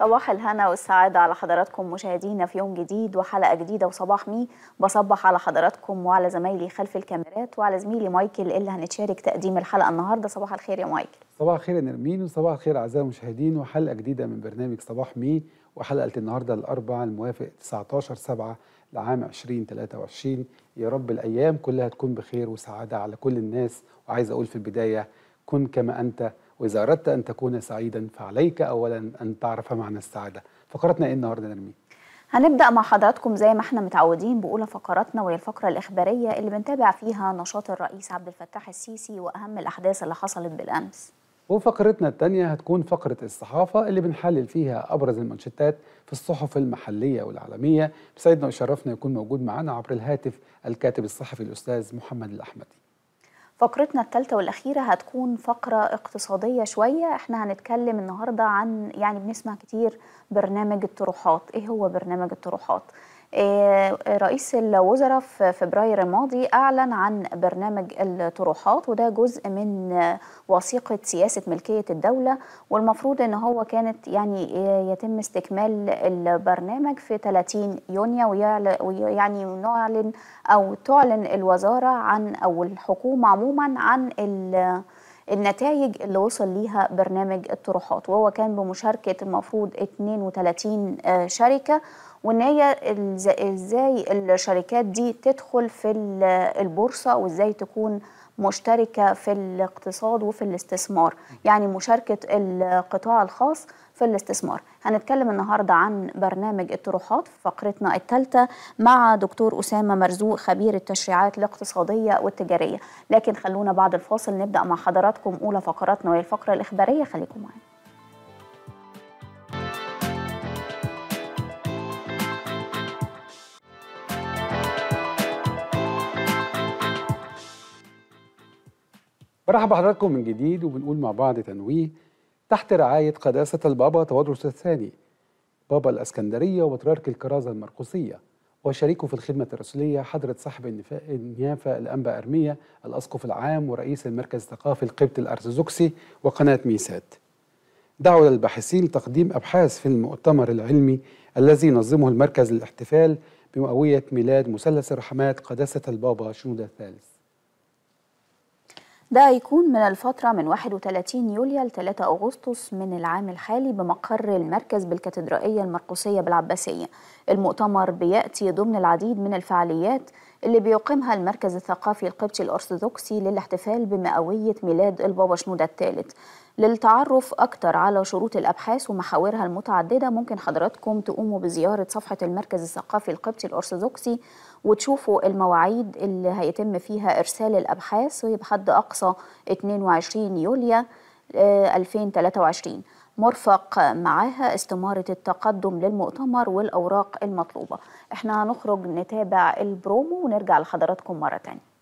صباح الهنا والسعادة على حضراتكم مشاهدينا في يوم جديد وحلقة جديدة وصباح مي بصبح على حضراتكم وعلى زمايلي خلف الكاميرات وعلى زميلي مايكل اللي هنتشارك تقديم الحلقة النهاردة صباح الخير يا مايكل صباح الخير يا نرمين وصباح الخير أعزائي المشاهدين وحلقة جديدة من برنامج صباح مي وحلقة النهاردة الأربعاء الموافق 19 7 لعام 2023 يا رب الأيام كلها تكون بخير وسعادة على كل الناس وعايز أقول في البداية كن كما أنت وإذا أردت أن تكون سعيدا فعليك أولا أن تعرف معنى السعادة فقرتنا إيه النهاردة نرمين؟ هنبدأ مع حضراتكم زي ما احنا متعودين بأولى فقراتنا وهي الفقرة الإخبارية اللي بنتابع فيها نشاط الرئيس عبد الفتاح السيسي وأهم الأحداث اللي حصلت بالأمس وفقرتنا الثانية هتكون فقرة الصحافة اللي بنحلل فيها أبرز المانشيتات في الصحف المحلية والعالمية بسعدنا ويشرفنا يكون موجود معنا عبر الهاتف الكاتب الصحفي الأستاذ محمد الأحمدي فقرتنا الثالثة والأخيرة هتكون فقرة اقتصادية شوية احنا هنتكلم النهاردة عن يعني بنسمع كتير برنامج الطروحات ايه هو برنامج الطروحات إيه رئيس الوزراء في فبراير الماضي أعلن عن برنامج الطروحات وده جزء من وثيقة سياسة ملكية الدولة والمفروض أن هو كانت يعني يتم استكمال البرنامج في 30 يونيو ويعني نعلن أو تعلن الوزارة عن أو الحكومة عموما عن النتائج اللي وصل ليها برنامج الطروحات وهو كان بمشاركة المفروض 32 شركة وان هي ازاي الشركات دي تدخل في البورصه وازاي تكون مشتركه في الاقتصاد وفي الاستثمار يعني مشاركه القطاع الخاص في الاستثمار هنتكلم النهارده عن برنامج الطروحات في فقرتنا الثالثه مع دكتور اسامه مرزوق خبير التشريعات الاقتصاديه والتجاريه لكن خلونا بعد الفاصل نبدا مع حضراتكم اولى فقراتنا وهي الفقره الاخباريه خليكم معانا برحب بحضراتكم من جديد وبنقول مع بعض تنويه تحت رعاية قداسة البابا تودرس الثاني بابا الأسكندرية وبطريرك الكرازة المرقسية وشريكه في الخدمة الرسولية حضرة صاحب النيافة الأنبا أرمية الأسقف العام ورئيس المركز الثقافي القبطي الأرثوذكسي وقناة ميسات دعوا للباحثين لتقديم أبحاث في المؤتمر العلمي الذي ينظمه المركز للاحتفال بمئوية ميلاد مثلث الرحمات قداسة البابا شنودة الثالث ده هيكون من الفترة من 31 يوليو ل 3 أغسطس من العام الحالي بمقر المركز بالكاتدرائية المرقسية بالعباسية المؤتمر بيأتي ضمن العديد من الفعاليات اللي بيقيمها المركز الثقافي القبطي الأرثوذكسي للاحتفال بمئوية ميلاد البابا شنودة الثالث للتعرف أكتر على شروط الأبحاث ومحاورها المتعددة ممكن حضراتكم تقوموا بزيارة صفحة المركز الثقافي القبطي الأرثوذكسي وتشوفوا المواعيد اللي هيتم فيها إرسال الأبحاث وهي بحد أقصى 22 يوليو 2023 مرفق معاها استمارة التقدم للمؤتمر والأوراق المطلوبة احنا هنخرج نتابع البرومو ونرجع لحضراتكم مرة تانية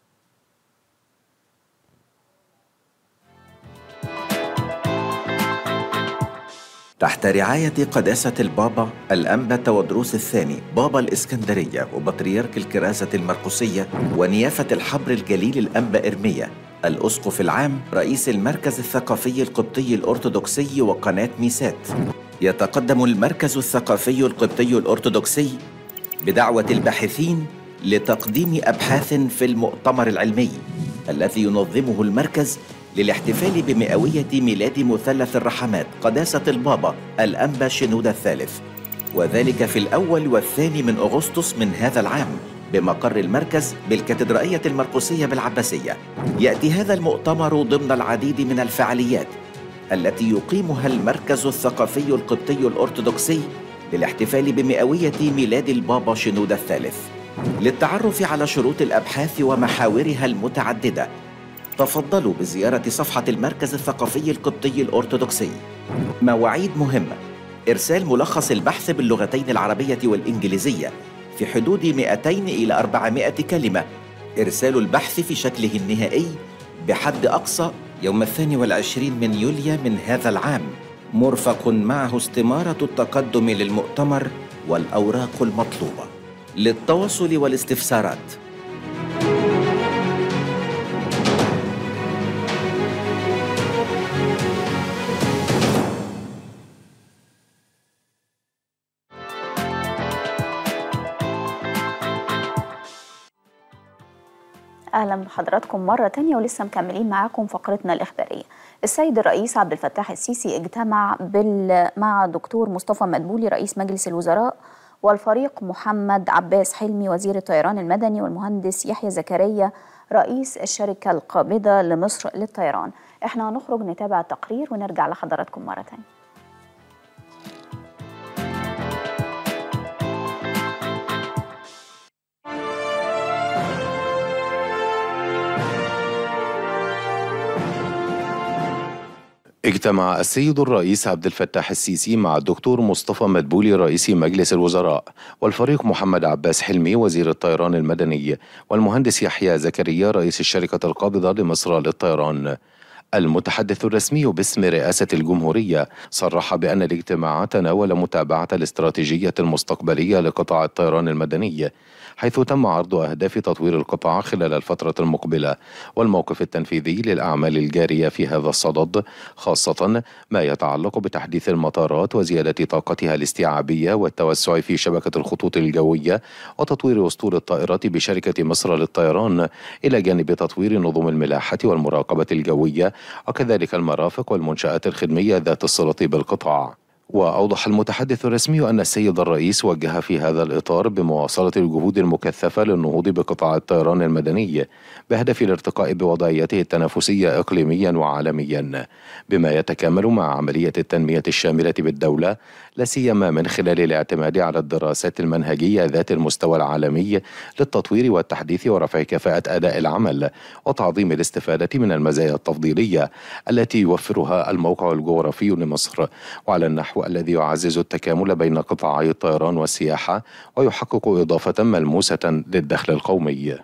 تحت رعاية قداسة البابا الأنبا تودروس الثاني بابا الإسكندرية وبطريرك الكراسة المرقسية ونيافة الحبر الجليل الأنبا إرمية الأسقف العام رئيس المركز الثقافي القبطي الأرثوذكسي وقناة ميسات يتقدم المركز الثقافي القبطي الأرثوذكسي بدعوة الباحثين لتقديم أبحاث في المؤتمر العلمي الذي ينظمه المركز للاحتفال بمئوية ميلاد مثلث الرحمات قداسة البابا الأنبا شنودة الثالث وذلك في الأول والثاني من أغسطس من هذا العام بمقر المركز بالكاتدرائية المرقسية بالعباسية يأتي هذا المؤتمر ضمن العديد من الفعاليات التي يقيمها المركز الثقافي القبطي الأرثوذكسي للاحتفال بمئوية ميلاد البابا شنودة الثالث للتعرف على شروط الأبحاث ومحاورها المتعددة تفضلوا بزيارة صفحة المركز الثقافي القبطي الأرثوذكسي مواعيد مهمة إرسال ملخص البحث باللغتين العربية والإنجليزية في حدود 200 إلى 400 كلمة إرسال البحث في شكله النهائي بحد أقصى يوم الثاني والعشرين من يوليو من هذا العام مرفق معه استمارة التقدم للمؤتمر والأوراق المطلوبة للتواصل والاستفسارات اهلا بحضراتكم مره تانية ولسه مكملين معاكم فقرتنا الاخباريه. السيد الرئيس عبد الفتاح السيسي اجتمع بال... مع دكتور مصطفى مدبولي رئيس مجلس الوزراء والفريق محمد عباس حلمي وزير الطيران المدني والمهندس يحيى زكريا رئيس الشركه القابضه لمصر للطيران. احنا هنخرج نتابع التقرير ونرجع لحضراتكم مره تانية. اجتمع السيد الرئيس عبد الفتاح السيسي مع الدكتور مصطفى مدبولي رئيس مجلس الوزراء والفريق محمد عباس حلمي وزير الطيران المدني والمهندس يحيى زكريا رئيس الشركة القابضة لمصر للطيران المتحدث الرسمي باسم رئاسة الجمهورية صرح بأن الاجتماع تناول متابعة الاستراتيجية المستقبلية لقطاع الطيران المدني حيث تم عرض أهداف تطوير القطاع خلال الفترة المقبلة والموقف التنفيذي للأعمال الجارية في هذا الصدد خاصة ما يتعلق بتحديث المطارات وزيادة طاقتها الاستيعابية والتوسع في شبكة الخطوط الجوية وتطوير أسطول الطائرات بشركة مصر للطيران إلى جانب تطوير نظم الملاحة والمراقبة الجوية وكذلك المرافق والمنشآت الخدمية ذات الصلة بالقطاع وأوضح المتحدث الرسمي أن السيد الرئيس وجه في هذا الإطار بمواصلة الجهود المكثفة للنهوض بقطاع الطيران المدني بهدف الارتقاء بوضعيته التنافسية إقليميا وعالميا بما يتكامل مع عملية التنمية الشاملة بالدولة لا سيما من خلال الاعتماد على الدراسات المنهجية ذات المستوى العالمي للتطوير والتحديث ورفع كفاءة أداء العمل وتعظيم الاستفادة من المزايا التفضيلية التي يوفرها الموقع الجغرافي لمصر وعلى النحو الذي يعزز التكامل بين قطاعي الطيران والسياحة ويحقق إضافة ملموسة للدخل القومي.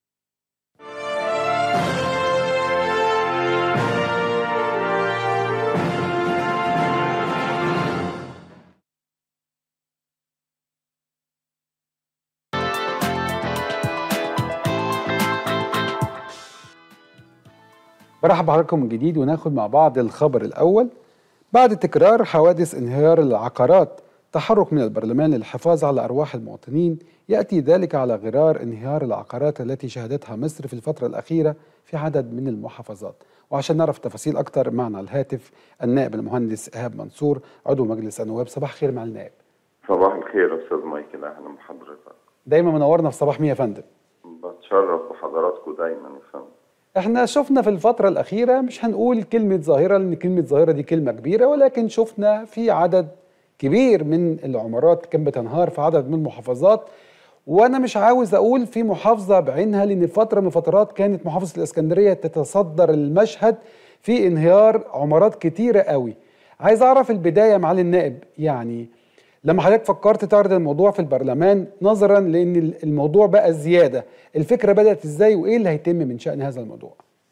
برحب بحضراتكم من جديد وناخد مع بعض الخبر الأول بعد تكرار حوادث انهيار العقارات تحرك من البرلمان للحفاظ على أرواح المواطنين يأتي ذلك على غرار انهيار العقارات التي شهدتها مصر في الفترة الأخيرة في عدد من المحافظات وعشان نعرف تفاصيل أكتر معنا على الهاتف النائب المهندس إيهاب منصور عضو مجلس النواب صباح الخير مع النائب صباح الخير أستاذ مايكل أهلا بحضرتك دايما منورنا في صباح مية يا فندم بتشرف بحضراتكم دايما يا فندم احنا شفنا في الفترة الأخيرة مش هنقول كلمة ظاهرة لأن كلمة ظاهرة دي كلمة كبيرة ولكن شفنا في عدد كبير من العمارات كانت بتنهار في عدد من المحافظات وأنا مش عاوز أقول في محافظة بعينها لأن فترة من فترات كانت محافظة الإسكندرية تتصدر المشهد في انهيار عمارات كتيرة قوي عايز أعرف البداية معالي النائب يعني لما حضرتك فكرت تعرض الموضوع في البرلمان نظرا لان الموضوع بقى زياده الفكره بدات ازاي وايه اللي هيتم من شان هذا الموضوع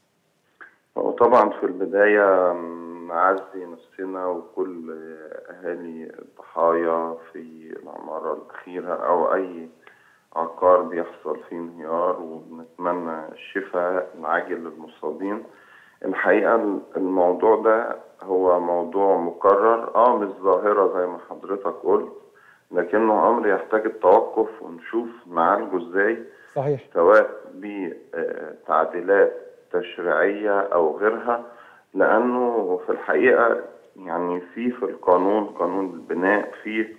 وطبعا في البدايه نعزي نفسنا وكل اهالي الضحايا في العماره الاخيره او اي عقار بيحصل فيه انهيار وبنتمنى الشفاء العاجل للمصابين الحقيقه الموضوع ده هو موضوع مكرر اه مش ظاهرة زي ما حضرتك قلت لكنه أمر يحتاج التوقف ونشوف نعالجه ازاي صحيح سواء بتعديلات تشريعية أو غيرها لأنه في الحقيقة يعني في في القانون قانون البناء فيه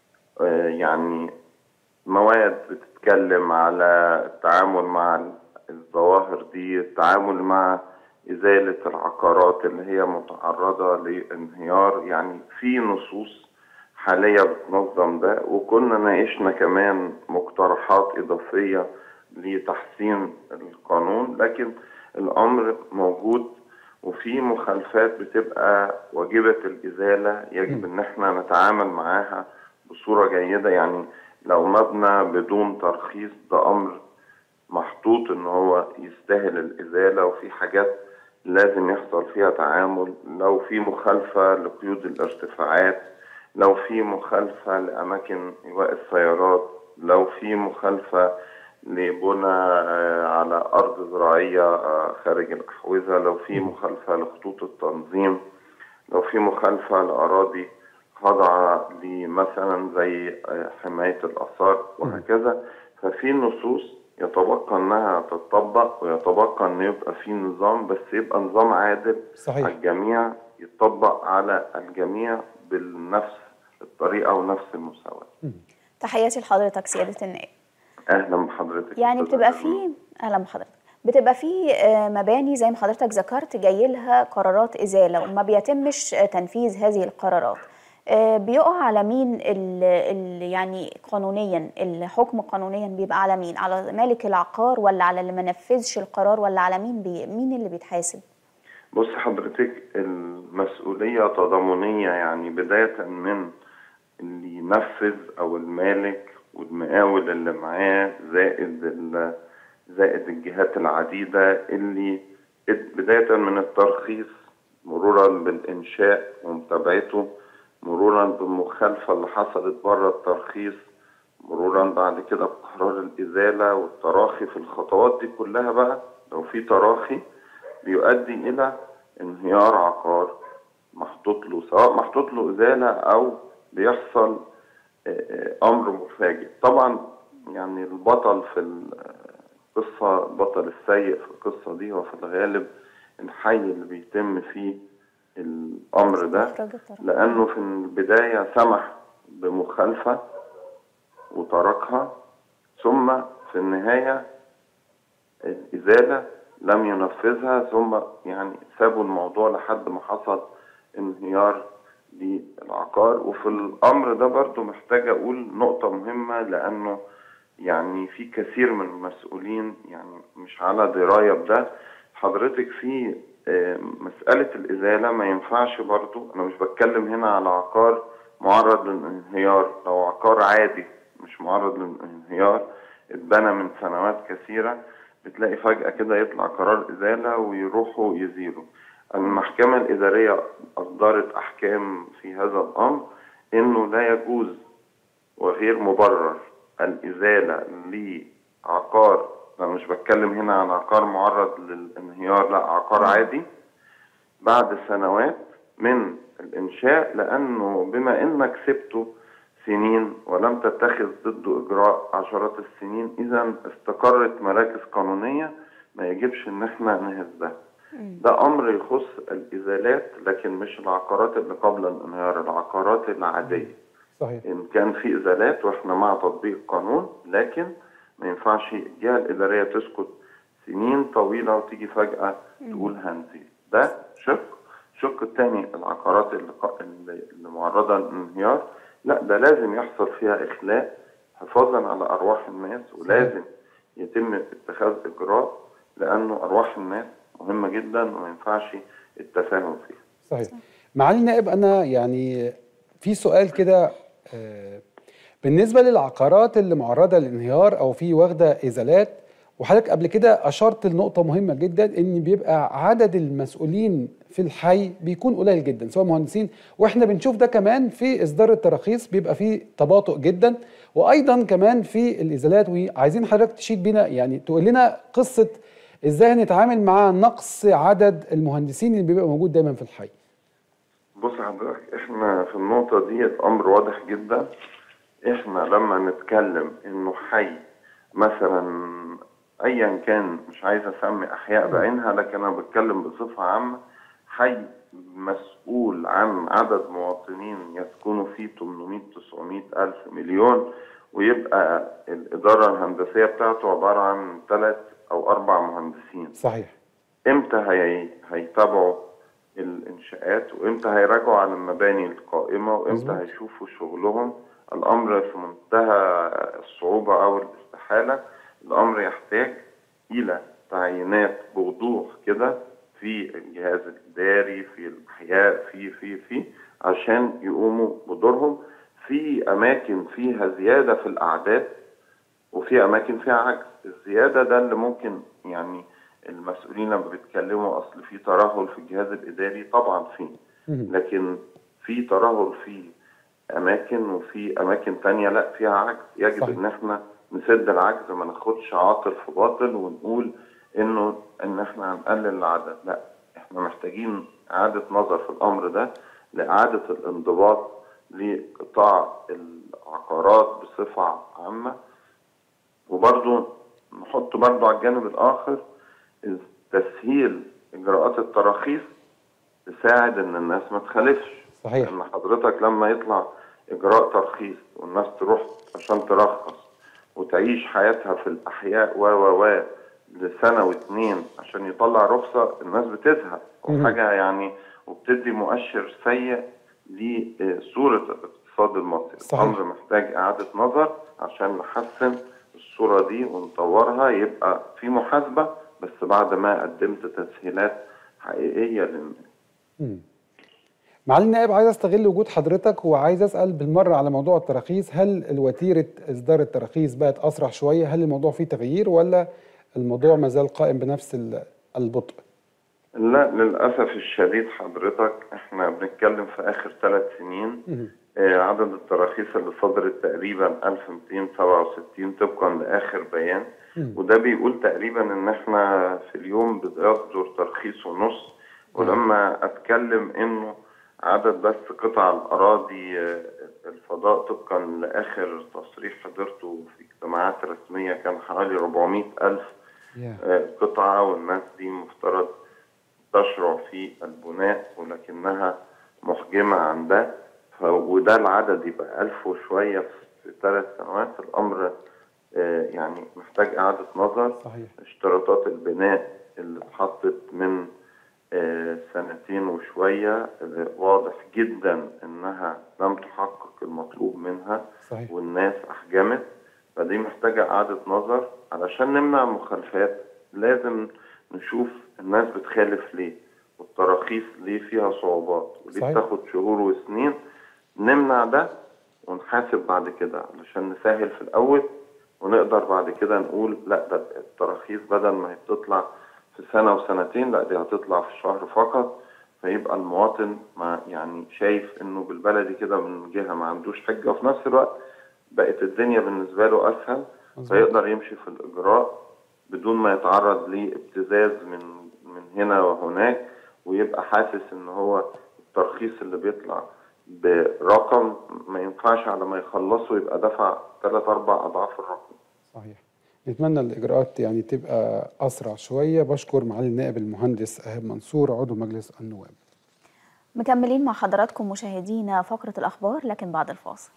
يعني مواد بتتكلم على التعامل مع الظواهر دي التعامل مع إزالة العقارات اللي هي متعرضة لانهيار يعني في نصوص حالية بتنظم ده وكنا ناقشنا كمان مقترحات إضافية لتحسين القانون لكن الأمر موجود وفي مخالفات بتبقى واجبة الإزالة يجب إن احنا نتعامل معاها بصورة جيدة يعني لو مبنى بدون ترخيص ده أمر محطوط إن هو يستاهل الإزالة وفي حاجات لازم يحصل فيها تعامل لو في مخالفة لقيود الارتفاعات لو في مخالفة لأماكن إيواء السيارات لو في مخالفة لبنى على أرض زراعية خارج الأحوزة لو في مخالفة لخطوط التنظيم لو في مخالفة لأراضي خاضعة لمثلا زي حماية الآثار وهكذا ففي نصوص يتبقى انها تتطبق ويتبقى ان يبقى في نظام بس يبقى نظام عادل صحيح. على الجميع يتطبق على الجميع بنفس الطريقه ونفس المساواه تحياتي لحضرتك سياده النائب اهلا بحضرتك يعني أستاذة بتبقى نرمين. في اهلا بحضرتك بتبقى في آه، مباني زي ما حضرتك ذكرت جاي لها قرارات ازاله وما بيتمش آه، تنفيذ هذه القرارات آه، بيقع على مين ال ال يعني قانونيا الحكم قانونيا بيبقى على مين على مالك العقار ولا على اللي ما نفذش القرار ولا على مين بي مين اللي بيتحاسب بص حضرتك المسؤولية تضامنية يعني بداية من اللي ينفذ أو المالك والمقاول اللي معاه زائد ال- زائد الجهات العديدة اللي بداية من الترخيص مرورا بالإنشاء ومتابعته مرورا بالمخالفة اللي حصلت بره الترخيص مرورا بعد كده بقرار الإزالة والتراخي في الخطوات دي كلها بقى لو في تراخي بيؤدي إلى انهيار عقار محطوط له سواء محطوط له إزالة أو بيحصل آه، آه، أمر مفاجئ طبعا يعني البطل في القصة البطل السيء في القصة دي هو في الغالب الحي اللي بيتم فيه الأمر ده إخراج الطرف. لأنه في البداية سمح بمخالفة وتركها ثم في النهاية الإزالة لم ينفذها ثم يعني سابوا الموضوع لحد ما حصل انهيار للعقار وفي الأمر ده برضو محتاج أقول نقطة مهمة لأنه يعني في كثير من المسؤولين يعني مش على دراية بده حضرتك في آه، مسألة الإزالة ما ينفعش برضو أنا مش بتكلم هنا على عقار معرض للانهيار لو عقار عادي مش معرض للانهيار اتبنى من سنوات كثيرة بتلاقي فجأة كده يطلع قرار إزالة ويروحوا يزيلوا المحكمة الإدارية أصدرت أحكام في هذا الأمر إنه لا يجوز وغير مبرر الإزالة لعقار أنا مش بتكلم هنا عن عقار معرض للانهيار لا عقار عادي بعد سنوات من الإنشاء لأنه بما إنك سبته سنين ولم تتخذ ضده إجراء عشرات السنين إذا استقرت مراكز قانونية ما يجبش إن إحنا نهزها ده أمر يخص الإزالات لكن مش العقارات اللي قبل الانهيار العقارات العادية صحيح إن كان في إزالات وإحنا مع تطبيق القانون لكن ما ينفعش الجهة الإدارية تسكت سنين طويلة وتيجي فجأة تقول هنزيل ده شق الشق الثاني العقارات اللي, ق- اللي اللي معرضة للانهيار لا ده لازم يحصل فيها إخلاء حفاظا على أرواح الناس ولازم يتم اتخاذ إجراء لأنه أرواح الناس مهمة جدا وما ينفعش التفاهم فيها صحيح معالي النائب انا يعني في سؤال كده آه، بالنسبه للعقارات اللي معرضه للانهيار او في واخده ازالات وحضرتك قبل كده اشرت لنقطه مهمه جدا ان بيبقى عدد المسؤولين في الحي بيكون قليل جدا سواء مهندسين واحنا بنشوف ده كمان في اصدار التراخيص بيبقى فيه تباطؤ جدا وايضا كمان في الازالات وعايزين حضرتك تشيد بينا يعني تقول لنا قصه ازاي هنتعامل مع نقص عدد المهندسين اللي بيبقى موجود دايما في الحي بص حضرتك احنا في النقطة دي الأمر واضح جدا احنا لما نتكلم انه حي مثلا ايا كان مش عايز اسمي احياء بعينها لكن انا بتكلم بصفة عامة حي مسؤول عن عدد مواطنين يسكنوا فيه 800 900 ألف مليون ويبقى الإدارة الهندسية بتاعته عبارة عن ثلاث أو أربع مهندسين صحيح امتى هي... هيتابعوا الانشاءات وامتى هيراجعوا على المباني القائمه وامتى مظبوط. هيشوفوا شغلهم الامر في منتهى الصعوبه او الاستحاله الامر يحتاج الى تعيينات بوضوح كده في الجهاز الاداري في الاحياء في في في عشان يقوموا بدورهم في اماكن فيها زياده في الاعداد وفي اماكن فيها عجز الزياده ده اللي ممكن يعني المسؤولين لما بيتكلموا اصل في ترهل في الجهاز الاداري طبعا في لكن في ترهل في اماكن وفي اماكن تانية لا فيها عجز يجب صحيح. ان احنا نسد العجز ما ناخدش عاطل في باطل ونقول انه ان احنا هنقلل العدد لا احنا محتاجين اعاده نظر في الامر ده لاعاده الانضباط لقطاع العقارات بصفه عامه وبرضو نحط برضو على الجانب الآخر تسهيل إجراءات التراخيص تساعد إن الناس ما تخالفش صحيح لأن حضرتك لما يطلع إجراء ترخيص والناس تروح عشان ترخص وتعيش حياتها في الأحياء و و و لسنة واتنين عشان يطلع رخصة الناس بتزهق وحاجة يعني وبتدي مؤشر سيء لصورة الاقتصاد المصري صحيح. الأمر محتاج إعادة نظر عشان نحسن الصورة دي ونطورها يبقى في محاسبة بس بعد ما قدمت تسهيلات حقيقية للناس مم. معالي النائب عايز استغل وجود حضرتك وعايز اسال بالمره على موضوع التراخيص هل الوتيره اصدار التراخيص بقت اسرع شويه هل الموضوع فيه تغيير ولا الموضوع ما زال قائم بنفس ال- البطء لا للأسف الشديد حضرتك احنا بنتكلم في آخر ثلاث سنين مم. آه، عدد التراخيص اللي صدرت تقريبا 1267 طبقا لآخر بيان مم. وده بيقول تقريبا ان احنا في اليوم بيصدر ترخيص ونص ولما اتكلم انه عدد بس قطع الاراضي آه، الفضاء طبقا لاخر تصريح حضرته في اجتماعات رسميه كان حوالي 400 الف يا. آه، قطعه والناس دي مفترض تشرع في البناء ولكنها محجمه عن ده ف- وده العدد يبقى ألف وشويه في ثلاث سنوات الامر آه، يعني محتاج اعاده نظر صحيح اشتراطات البناء اللي اتحطت من آه، سنتين وشوية اللي واضح جدا انها لم تحقق المطلوب منها صحيح والناس احجمت فدي محتاجة اعادة نظر علشان نمنع المخالفات لازم نشوف الناس بتخالف ليه والتراخيص ليه فيها صعوبات وليه صحيح. بتاخد شهور وسنين نمنع ده ونحاسب بعد كده علشان نسهل في الاول ونقدر بعد كده نقول لا ده التراخيص بدل ما هي بتطلع في سنة وسنتين لا دي هتطلع في شهر فقط فيبقى المواطن ما يعني شايف انه بالبلدي كده من جهة ما عندوش حجة وفي نفس الوقت بقت الدنيا بالنسبة له اسهل مظبوط. فيقدر يمشي في الاجراء بدون ما يتعرض لابتزاز من من هنا وهناك ويبقى حاسس ان هو الترخيص اللي بيطلع برقم ما ينفعش على ما يخلصه يبقى دفع ثلاث اربع اضعاف الرقم صحيح نتمنى الاجراءات يعني تبقى اسرع شويه بشكر معالي النائب المهندس ايهاب منصور عضو مجلس النواب مكملين مع حضراتكم مشاهدينا فقرة الأخبار لكن بعد الفاصل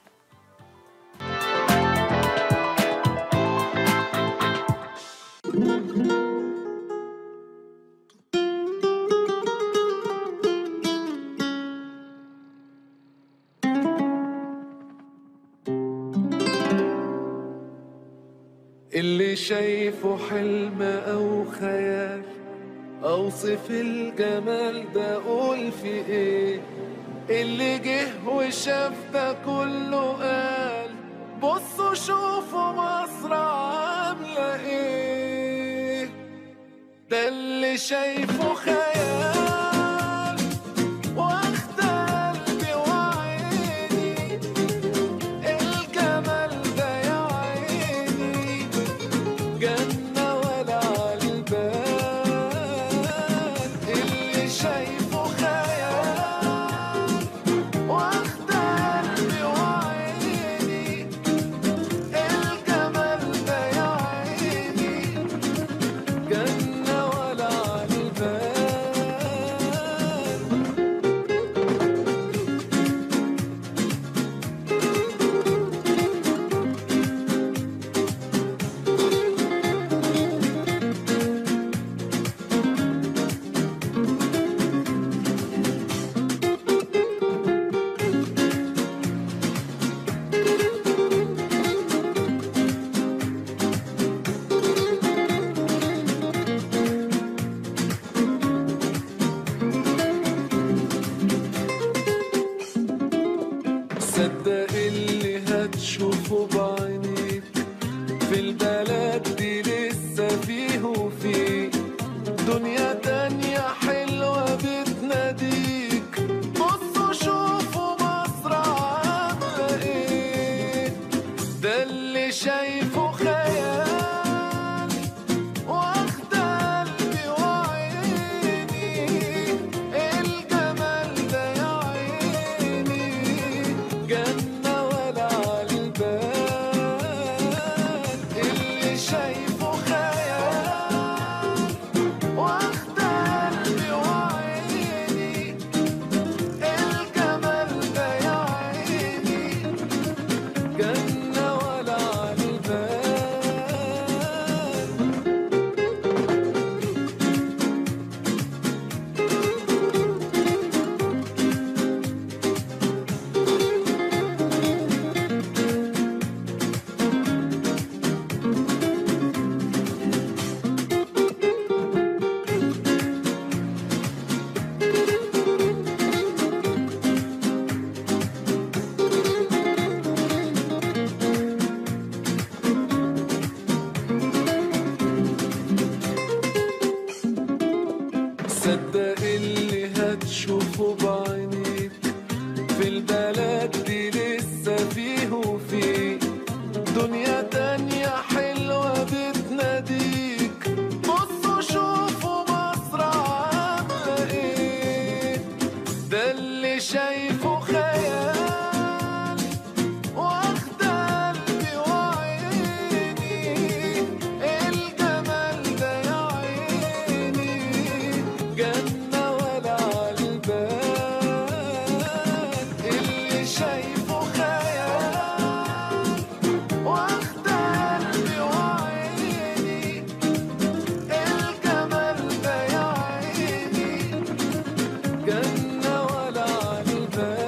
اللي شايفه حلم أو خيال أوصف الجمال ده أقول في إيه اللي جه وشاف ده كله قال بصوا شوفوا مصر عاملة إيه ده اللي شايفه خيال واخد قلبي وعيني الجمال ده يا عيني جنة ولا عالبال اللي شايفه خيال واخد قلبي وعيني الجمال ده يا عيني جنة ولا عالبال صدق اللي هتشوفه بعينيك في البلد دي لسه فيه وفيه دنيا تانية حلوة بتناديك بصوا شوفوا مصر عاملة ايه ده اللي شايفه خيال واخد قلبي وعيني الجمال ده يا عيني جنة ولا عالبال اللي شايفه دنيا تانية حلوة بتناديك بصوا شوفوا مصر عاملة ايه ده اللي شايفه خيال واخد قلبي وعيني الجمال ده يا عيني جنة ولا عالبال اللي شايفه خيال واخد قلبي وعيني الجمال ده يا عيني جنة ولا عالبال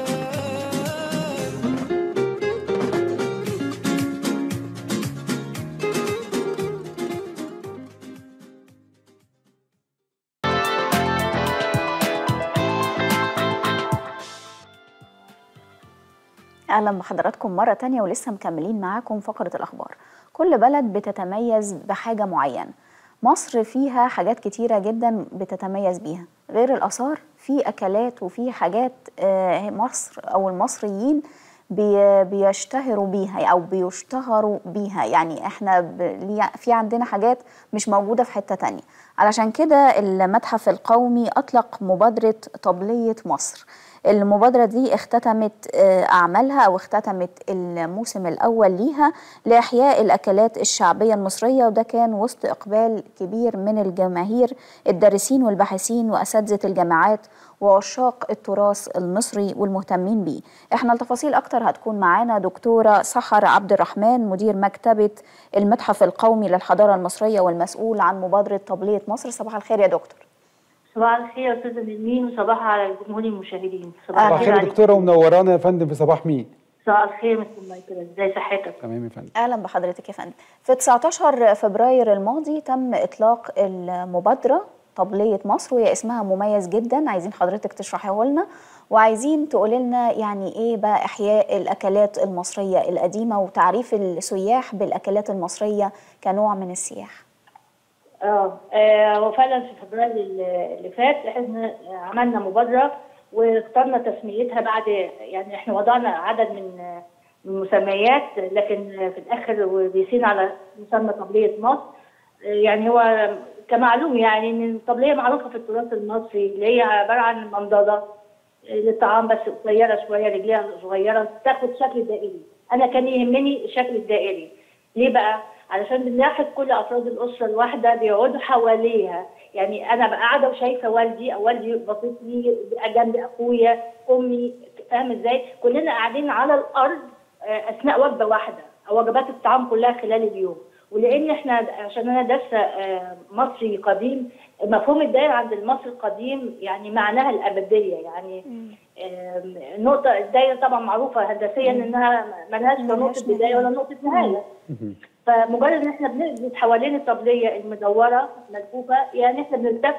اهلا بحضراتكم مره تانية ولسه مكملين معاكم فقره الاخبار كل بلد بتتميز بحاجه معينه مصر فيها حاجات كتيره جدا بتتميز بيها غير الاثار في اكلات وفي حاجات آه، مصر او المصريين بي- بيشتهروا بيها او بيشتهروا بيها يعني احنا ب- لي- في عندنا حاجات مش موجوده في حته تانية علشان كده المتحف القومي اطلق مبادره طبليه مصر المبادرة دي اختتمت آه، أعمالها أو اختتمت الموسم الأول ليها لإحياء الأكلات الشعبية المصرية وده كان وسط إقبال كبير من الجماهير الدارسين والباحثين وأساتذة الجامعات وعشاق التراث المصري والمهتمين بيه احنا التفاصيل أكتر هتكون معانا دكتورة سحر عبد الرحمن مدير مكتبة المتحف القومي للحضارة المصرية والمسؤول عن مبادرة طبلية مصر صباح الخير يا دكتور صباح الخير يا استاذه نرمين وصباح على جمهور المشاهدين أهلا. صباح الخير يا عليكم. دكتوره ومنورانا يا فندم في صباح مين صباح الخير مستر مايكل ازاي صحتك تمام يا فندم اهلا بحضرتك يا فندم في 19 فبراير الماضي تم اطلاق المبادره طبليه مصر وهي اسمها مميز جدا عايزين حضرتك تشرحيه لنا وعايزين تقولي لنا يعني ايه بقى احياء الاكلات المصريه القديمه وتعريف السياح بالاكلات المصريه كنوع من السياحه اه آه، هو فعلا في فبراير اللي اللي فات احنا عملنا مبادره واخترنا تسميتها بعد يعني احنا وضعنا عدد من من المسميات لكن في الاخر وبيسين على مسمى طبليه مصر آه، يعني هو كمعلوم يعني ان الطبليه معروفه في التراث المصري اللي هي عباره عن منضده للطعام بس قصيره شويه رجليها صغيره تاخد شكل دائري انا كان يهمني الشكل الدائري ليه بقى علشان بنلاحظ كل افراد الاسره الواحده بيقعدوا حواليها يعني انا بقى قاعده وشايفه والدي او والدي باصص لي بقى جنب اخويا امي فاهم ازاي كلنا قاعدين على الارض آه، اثناء وجبه واحده او وجبات الطعام كلها خلال اليوم ولان احنا عشان انا دارسه آه، مصري قديم مفهوم الدائره عند المصري القديم يعني معناها الابديه يعني آم، نقطه الدائره طبعا معروفه هندسيا انها ملهاش لا ملهاش نقطه بدايه نهاية. ولا نقطه نهايه فمجرد ان احنا بنلبس حوالين الطبليه المدوره ملفوفه يعني احنا بنلتف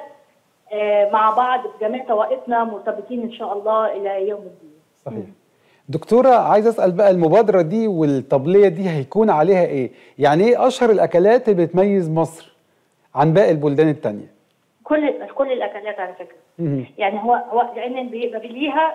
آه، مع بعض بجميع طوائفنا مرتبطين ان شاء الله الى يوم الدين. صحيح دكتورة عايز أسأل بقى المبادرة دي والطبلية دي هيكون عليها إيه؟ يعني إيه أشهر الأكلات اللي بتميز مصر عن باقي البلدان التانية؟ كل كل الاكلات على فكره مهم. يعني هو هو لان بيبقى ليها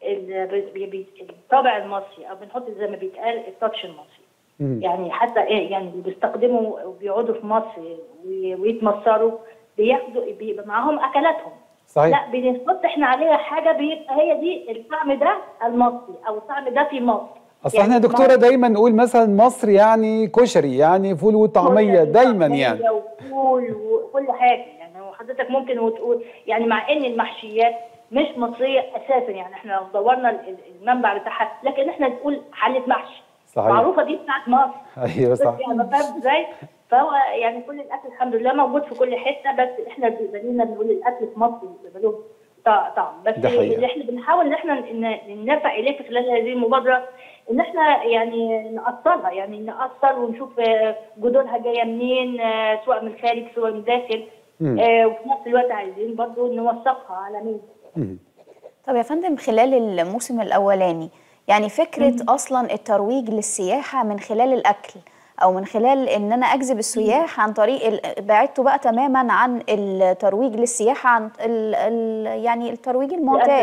ال- بي- بي- الطابع المصري او بنحط زي ما بيتقال التاتش المصري مهم. يعني حتى ايه يعني اللي بيستخدموا وبيقعدوا في مصر وي- ويتمصروا بياخدوا بيبقى معاهم اكلاتهم صحيح لا بنحط احنا عليها حاجه بيبقى هي دي الطعم ده المصري او الطعم ده في مصر أصل إحنا يا دكتورة دايما نقول مثلا مصر يعني كشري يعني فول وطعمية دايما يعني وفول وكل حاجه يعني هو حضرتك ممكن وتقول يعني مع ان المحشيات مش مصريه اساسا يعني احنا لو دورنا ال- ال- المنبع بتاعها لكن احنا نقول حله محشي صحيح. معروفه دي بتاعت مصر أيوه صح بس يعني فاهم ازاي؟ فهو يعني كل الاكل الحمد لله موجود في كل حته بس احنا بيبقى لنا بنقول الاكل في مصر بيبقى له طع- طعم بس ده حقيقة. اللي احنا بنحاول ان احنا ن- ننافع اليه في خلال هذه المبادره ان احنا يعني نأصلها يعني نأصل ونشوف آه، جذورها جايه منين آه، سواء من الخارج سواء من الداخل مم. آه، وفي نفس الوقت عايزين برضو نوثقها عالميا مهم. طب يا فندم خلال الموسم الأولاني يعني فكرة أصلا الترويج للسياحة من خلال الأكل أو من خلال إن أنا أجذب السياح عن طريق ال- بعدته بقى تماما عن الترويج للسياحة عن ال ال يعني الترويج المعتاد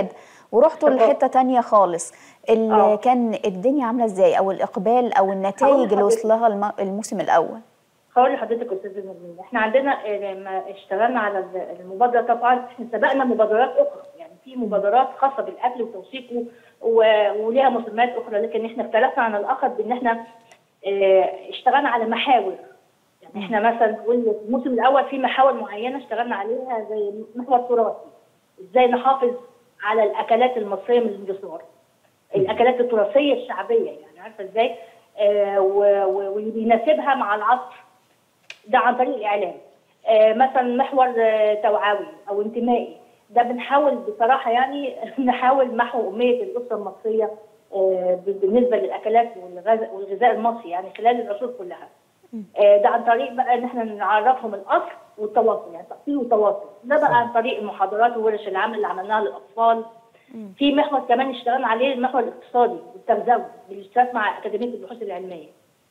ورحتوا طب- لحته تانية خالص اللي آه. كان الدنيا عامله ازاي او الاقبال او النتائج اللي لحضرتك. وصلها الم- الموسم الاول هقول لحضرتك يا استاذه نرمين احنا عندنا آه، لما اشتغلنا على ال- المبادره طبعا احنا سبقنا مبادرات اخرى يعني في مبادرات خاصه بالاكل وتوثيقه و- وليها مسميات اخرى لكن احنا اختلفنا عن الاخر بان احنا آه، اشتغلنا على محاور يعني احنا مثلا نقول في الموسم الاول في محاور معينه اشتغلنا عليها زي محور تراثي ازاي نحافظ على الاكلات المصريه من الاندثار الاكلات التراثيه الشعبيه يعني عارفه ازاي آه و- و- واللي بيناسبها مع العصر ده عن طريق الاعلام آه مثلا محور آه توعوي او انتمائي ده بنحاول بصراحه يعني نحاول محو اميه الاسره المصريه آه بالنسبه للاكلات والغذاء والغذاء المصري يعني خلال العصور كلها آه، ده عن طريق بقى ان احنا نعرفهم الاصل والتواصل يعني تاصيل وتواصل ده بقى عن طريق المحاضرات وورش العمل اللي عملناها للاطفال في محور كمان اشتغلنا عليه المحور الاقتصادي والتغذوي بالاشتراك مع اكاديميه البحوث العلميه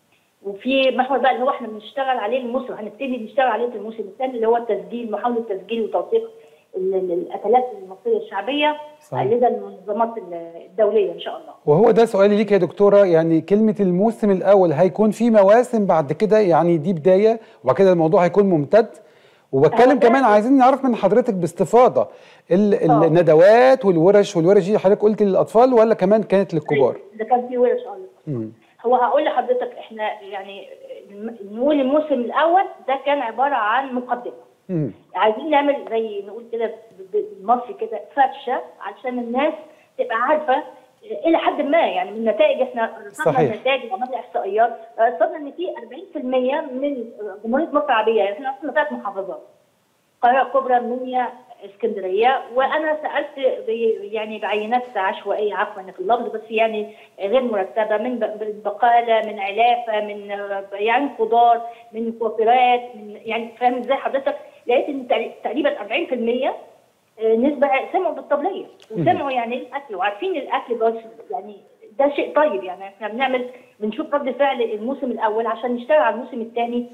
وفي محور بقى اللي هو احنا بنشتغل عليه الموسم هنبتدي نشتغل عليه في الموسم الثاني اللي هو التسجيل محاوله تسجيل وتوثيق ال- ال- الاكلات المصريه الشعبيه صحيح. لدى المنظمات الدوليه ان شاء الله وهو ده سؤالي ليك يا دكتورة يعني كلمة الموسم الأول هيكون في مواسم بعد كده يعني دي بداية وبعد كده الموضوع هيكون ممتد وبتكلم هو ده- كمان عايزين نعرف من حضرتك باستفاضة ال- آه. الندوات والورش والورش دي حضرتك قلت للأطفال ولا كمان كانت للكبار؟ ده كان في ورش اه مم. هو هقول لحضرتك احنا يعني الم- نقول الموسم الاول ده كان عباره عن مقدمه مم. عايزين نعمل زي نقول كده ب- ب- بالمصري كده فرشه علشان الناس تبقى عارفه الى حد ما يعني من النتائج احنا رصدنا صحيح. النتائج وعملنا احصائيات رصدنا ان في 40% من جمهوريه مصر العربيه يعني احنا اصلا ثلاث محافظات القاهره الكبرى المنيا اسكندريه وانا سالت ب- يعني بعينات عشوائيه عفوا في اللفظ بس يعني غير مرتبه من ب- من بقاله من علافه من يعني خضار من كوافيرات من يعني فاهم ازاي حضرتك لقيت ان تقري- تقريبا 40% نسبه سمعوا بالطبليه وسمعوا يعني ايه الاكل وعارفين الاكل بس يعني ده شيء طيب يعني احنا بنعمل بنشوف رد فعل الموسم الاول عشان نشتغل على الموسم الثاني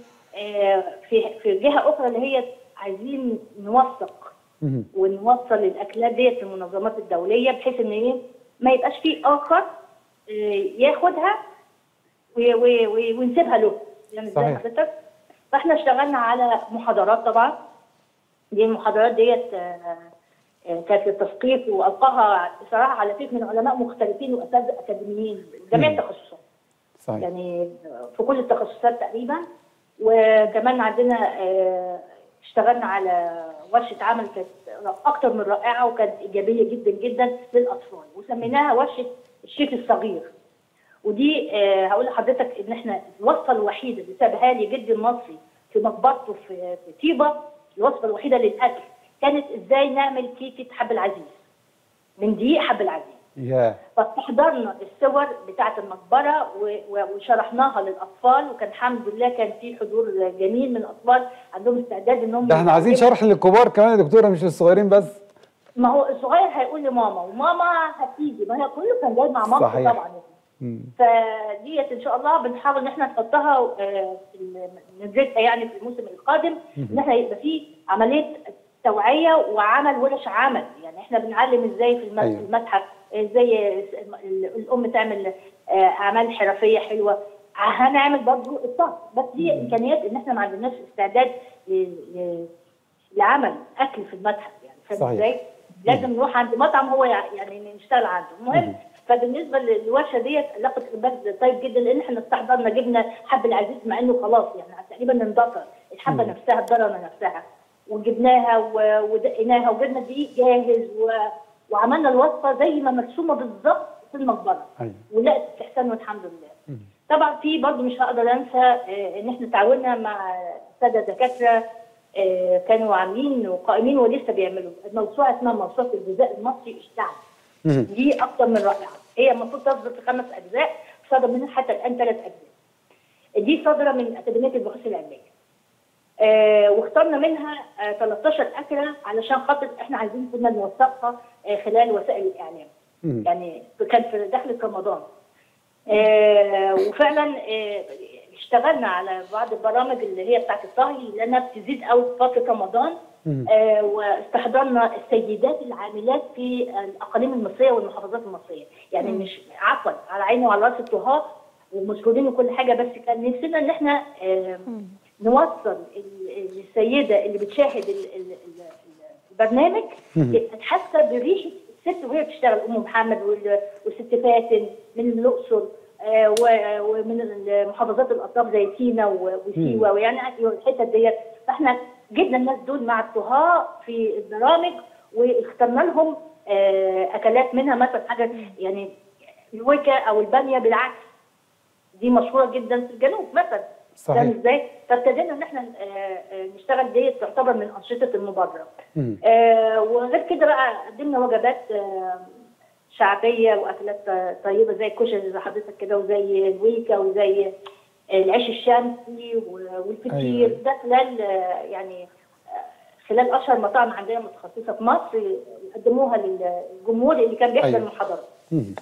في في جهه اخرى اللي هي عايزين نوثق مم. ونوصل الاكلات ديت للمنظمات الدوليه بحيث ان ايه ما يبقاش في اخر آه، ياخدها وي- وي- وي- ونسيبها له يعني ازاي صحيح. حضرتك فاحنا اشتغلنا على محاضرات طبعا دي المحاضرات ديت آه، آه، كانت للتثقيف والقاها بصراحه على فكره من علماء مختلفين واساتذه اكاديميين جميع مم. التخصصات صحيح يعني في كل التخصصات تقريبا وكمان عندنا آه، اشتغلنا على ورشه عمل كانت اكتر من رائعه وكانت ايجابيه جدا جدا للاطفال وسميناها ورشه الشيف الصغير ودي آه، هقول لحضرتك ان احنا الوصفه الوحيده اللي سابها لي جدي المصري في مقبرته في في طيبه الوصفه الوحيده للاكل كانت ازاي نعمل كيكه حب العزيز من دقيق حب العزيز يا فاستحضرنا الصور بتاعه المقبره و- و- وشرحناها للاطفال وكان الحمد لله كان في حضور جميل من الاطفال عندهم استعداد انهم ده احنا عايزين يتعلموا. شرح للكبار كمان يا دكتورة مش للصغيرين بس ما هو الصغير هيقول لماما وماما هتيجي ما هي كله كان جاي مع مامته صحيح. طبعا مم. فديت ان شاء الله بنحاول ان احنا نحطها آه، في ال- ننزلها يعني في الموسم القادم ان احنا يبقى في عمليه توعيه وعمل ورش عمل يعني احنا بنعلم ازاي في الم- أيوة. في المتحف ازاي ال- الام تعمل آه، اعمال حرفيه حلوه هنعمل برضه الطهي بس دي امكانيات ان احنا ما عندناش استعداد ل- ل- لعمل اكل في المتحف يعني فاهم صحيح. ازاي؟ لازم نروح عند مطعم هو يع- يعني نشتغل عنده المهم فبالنسبه للورشه ديت لقت اقبال طيب جدا لان احنا استحضرنا جبنا حب العزيز مع انه خلاص يعني تقريبا اندثر الحبه نفسها الضرنه نفسها وجبناها و- ودقيناها وجبنا دقيق جاهز و... وعملنا الوصفه زي ما مرسومه بالظبط في المقبره أيوة. ولقت استحسان والحمد لله طبعا في برضه مش هقدر انسى آه، ان احنا تعاوننا مع ساده دكاتره آه، كانوا عاملين وقائمين ولسه بيعملوا موسوعه اسمها موسوعه الغذاء المصري اشتعل مم. دي اكتر من رائعه هي المفروض تصدر في خمس اجزاء صدر منها حتى الان ثلاث اجزاء دي صادره من اكاديميه البحوث العلميه آه واخترنا منها آه 13 اكله علشان خاطر احنا عايزين كنا نوثقها آه خلال وسائل الاعلام مم. يعني كان في دخلة رمضان آه وفعلا آه اشتغلنا على بعض البرامج اللي هي بتاعت الطهي لانها بتزيد قوي في فتره رمضان مم. آه، واستحضرنا السيدات العاملات في الاقاليم المصريه والمحافظات المصريه يعني مش عفوا على عيني وعلى راس الطهاه ومشهورين وكل حاجه بس كان نفسنا ان احنا آه، نوصل ال- السيده اللي بتشاهد ال- ال- ال- البرنامج تبقى حاسه بريحه الست وهي بتشتغل ام محمد وال- والست فاتن من الاقصر آه، و- ومن المحافظات الاطراف زي سينا و- وسيوه ويعني الحتت ديت فاحنا جبنا الناس دول مع الطهاه في البرامج واخترنا لهم آه، اكلات منها مثلا حاجه يعني الوكا او الباميه بالعكس دي مشهوره جدا في الجنوب مثلا صحيح. فاهم ازاي؟ فابتدينا ان احنا آه، آه، نشتغل ديت تعتبر من انشطه المبادره. مم. آه، وغير كده بقى قدمنا وجبات آه، شعبيه واكلات آه، طيبه زي الكشري زي حضرتك كده وزي الويكا وزي العيش الشمسي و- والفطير أيوة. ده خلال آه، يعني آه، خلال اشهر مطاعم عندنا متخصصه في مصر قدموها للجمهور اللي كان بيحضر أيوة. المحاضرات. مم.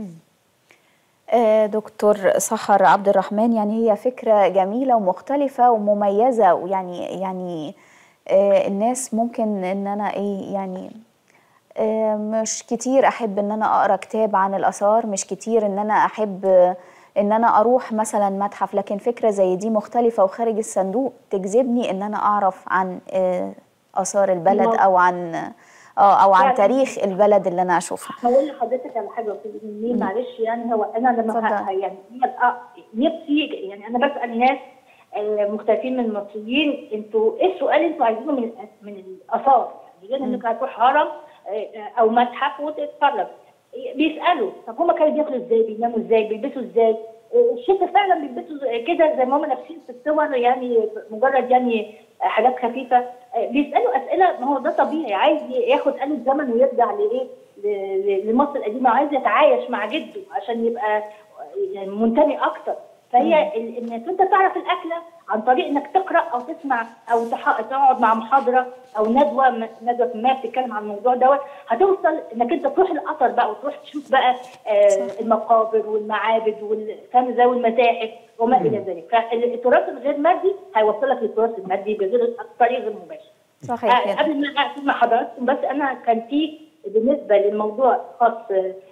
آه، دكتور سحر عبد الرحمن يعني هي فكرة جميلة ومختلفة ومميزة ويعني يعني آه، الناس ممكن ان انا ايه يعني آه، مش كتير احب ان انا اقرا كتاب عن الاثار مش كتير ان انا احب آه، ان انا اروح مثلا متحف لكن فكرة زي دي مختلفة وخارج الصندوق تجذبني ان انا اعرف عن آه، اثار البلد الموضوع. او عن اه او عن يعني- تاريخ البلد اللي انا اشوفها هقول لحضرتك على حاجه في مين معلش يعني هو انا لما اتفضل. ه- يعني هي الأ- نفسي يعني انا بسال ناس آه، مختلفين من المصريين انتوا ايه السؤال اللي انتوا عايزينه من الأ- من الاثار يعني غير انك هتروح هرم آه، آه، او متحف وتتفرج بيسالوا طب هما كانوا بياكلوا ازاي بيناموا ازاي بيلبسوا ازاي آه، الشتا فعلا بيلبسوا زي- كده زي ما هم لابسين في الصور يعني مجرد يعني حاجات خفيفه آه، بيسالوا اسئله ما هو ده طبيعي عايز ياخد آلة زمن ويرجع لايه ل- ل- لمصر القديمه عايز يتعايش مع جده عشان يبقى يعني منتمي اكتر فهي ال- انك انت تعرف الاكله عن طريق انك تقرا او تسمع او تح- تقعد مع محاضره او ندوه م- ندوه ما بتتكلم عن الموضوع دوت هتوصل انك انت تروح الاثر بقى وتروح تشوف بقى آه المقابر والمعابد وال- فاهم ازاي والمتاحف وما الى ذلك فالتراث الغير مادي هيوصلك للتراث المادي بغير طريق غير مباشر صحيح آه، كده قبل ما اقفل مع حضراتكم بس انا كان في بالنسبه للموضوع خاص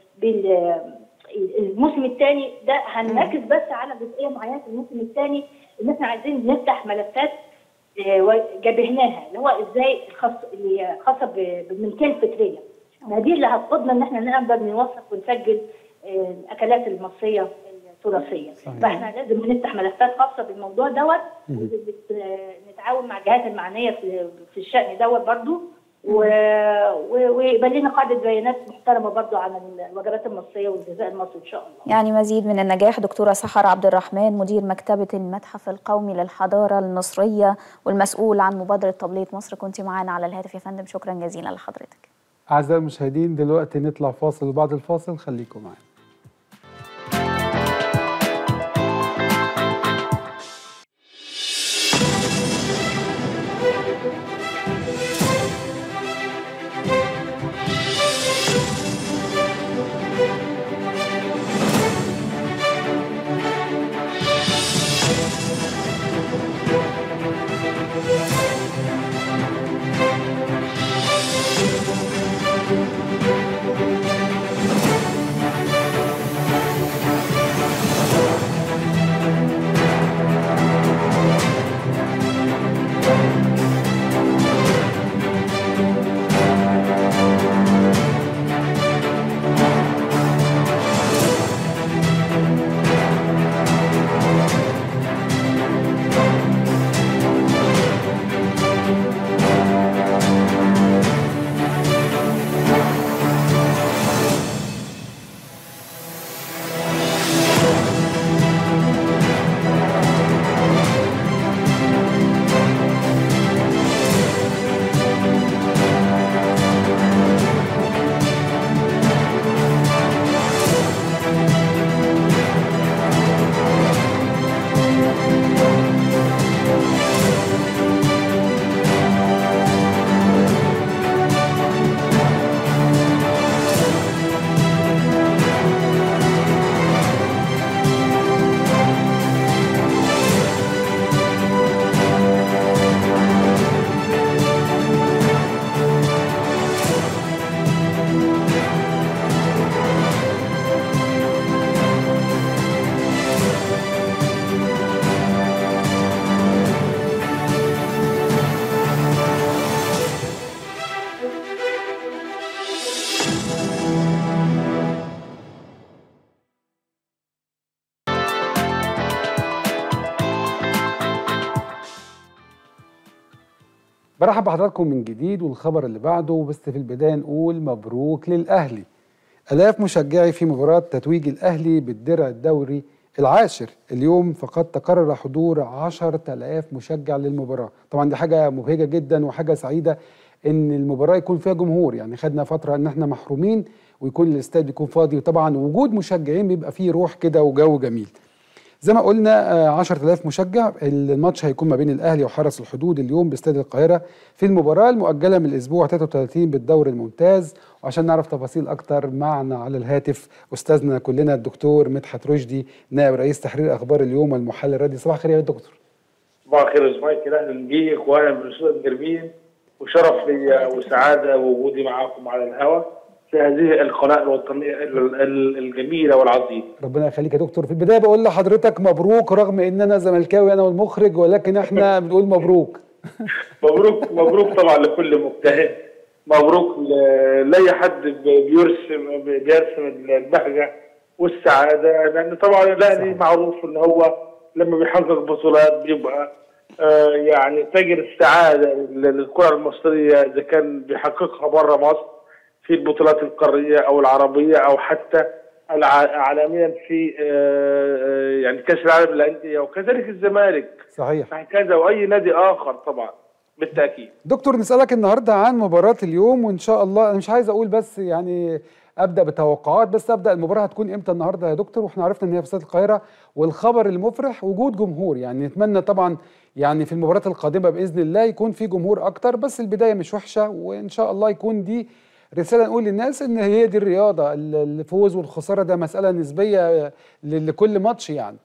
بالموسم الثاني ده هنركز بس على جزئيه معينه في الموسم الثاني ان احنا عايزين نفتح ملفات آه، وجبهناها اللي هو ازاي الخاص اللي هي خاصه ب- بالملكيه الفكريه ما دي اللي هتقودنا ان احنا نقدر نوثق ونسجل آه، الاكلات المصريه التراثيه صحيح. فاحنا لازم نفتح ملفات خاصه بالموضوع دوت ونتعاون مع الجهات المعنيه في في الشان دوت برضو و- و- ويبقى لنا قاعده بيانات محترمه برضو عن الوجبات المصريه والغذاء المصري ان شاء الله يعني مزيد من النجاح دكتورة سحر عبد الرحمن مدير مكتبة المتحف القومي للحضارة المصرية والمسؤول عن مبادرة تبليط مصر كنت معانا على الهاتف يا فندم شكرا جزيلا لحضرتك أعزائي المشاهدين دلوقتي نطلع فاصل وبعد الفاصل خليكم معانا برحب بحضراتكم من جديد والخبر اللي بعده بس في البدايه نقول مبروك للاهلي الاف مشجعي في مباراه تتويج الاهلي بالدرع الدوري العاشر اليوم فقد تقرر حضور 10000 مشجع للمباراه طبعا دي حاجه مبهجه جدا وحاجه سعيده ان المباراه يكون فيها جمهور يعني خدنا فتره ان احنا محرومين ويكون الاستاد بيكون فاضي وطبعا وجود مشجعين بيبقى فيه روح كده وجو جميل زي ما قلنا آه، 10000 مشجع الماتش هيكون ما بين الاهلي وحرس الحدود اليوم باستاد القاهره في المباراه المؤجله من الاسبوع 33 بالدور الممتاز وعشان نعرف تفاصيل اكتر معنا على الهاتف استاذنا كلنا الدكتور مدحت رشدي نائب رئيس تحرير اخبار اليوم والمحلل الرياضي صباح الخير يا دكتور صباح الخير يا مايكل اهلا بيك واهلا بالاستاذ جربين وشرف لي وسعاده وجودي معاكم على الهواء في هذه القناه الوطنيه ال- ال- الجميله والعظيمه. ربنا يخليك يا دكتور في البدايه بقول لحضرتك مبروك رغم ان انا زملكاوي انا والمخرج ولكن احنا بنقول مبروك مبروك مبروك طبعا لكل مجتهد مبروك ل- لاي حد ب- بيرسم بيرسم البهجه والسعاده لان طبعا الاهلي معروف ان هو لما بيحقق بطولات بيبقى آه، يعني تاجر السعاده لل- للكره المصريه اذا كان بيحققها بره مصر في البطولات القاريه او العربيه او حتى الع- عالميا في آه، آه، يعني كاس العالم للانديه وكذلك الزمالك صحيح هكذا واي نادي اخر طبعا بالتاكيد دكتور نسألك النهارده عن مباراة اليوم وإن شاء الله أنا مش عايز أقول بس يعني أبدأ بتوقعات بس أبدأ المباراة هتكون إمتى النهارده يا دكتور وإحنا عرفنا إن هي في استاد القاهرة والخبر المفرح وجود جمهور يعني نتمنى طبعا يعني في المباراة القادمة بإذن الله يكون في جمهور أكتر بس البداية مش وحشة وإن شاء الله يكون دي رسالة نقول للناس إن هي دي الرياضة ال- الفوز والخسارة ده مسألة نسبية ل- لكل ماتش يعني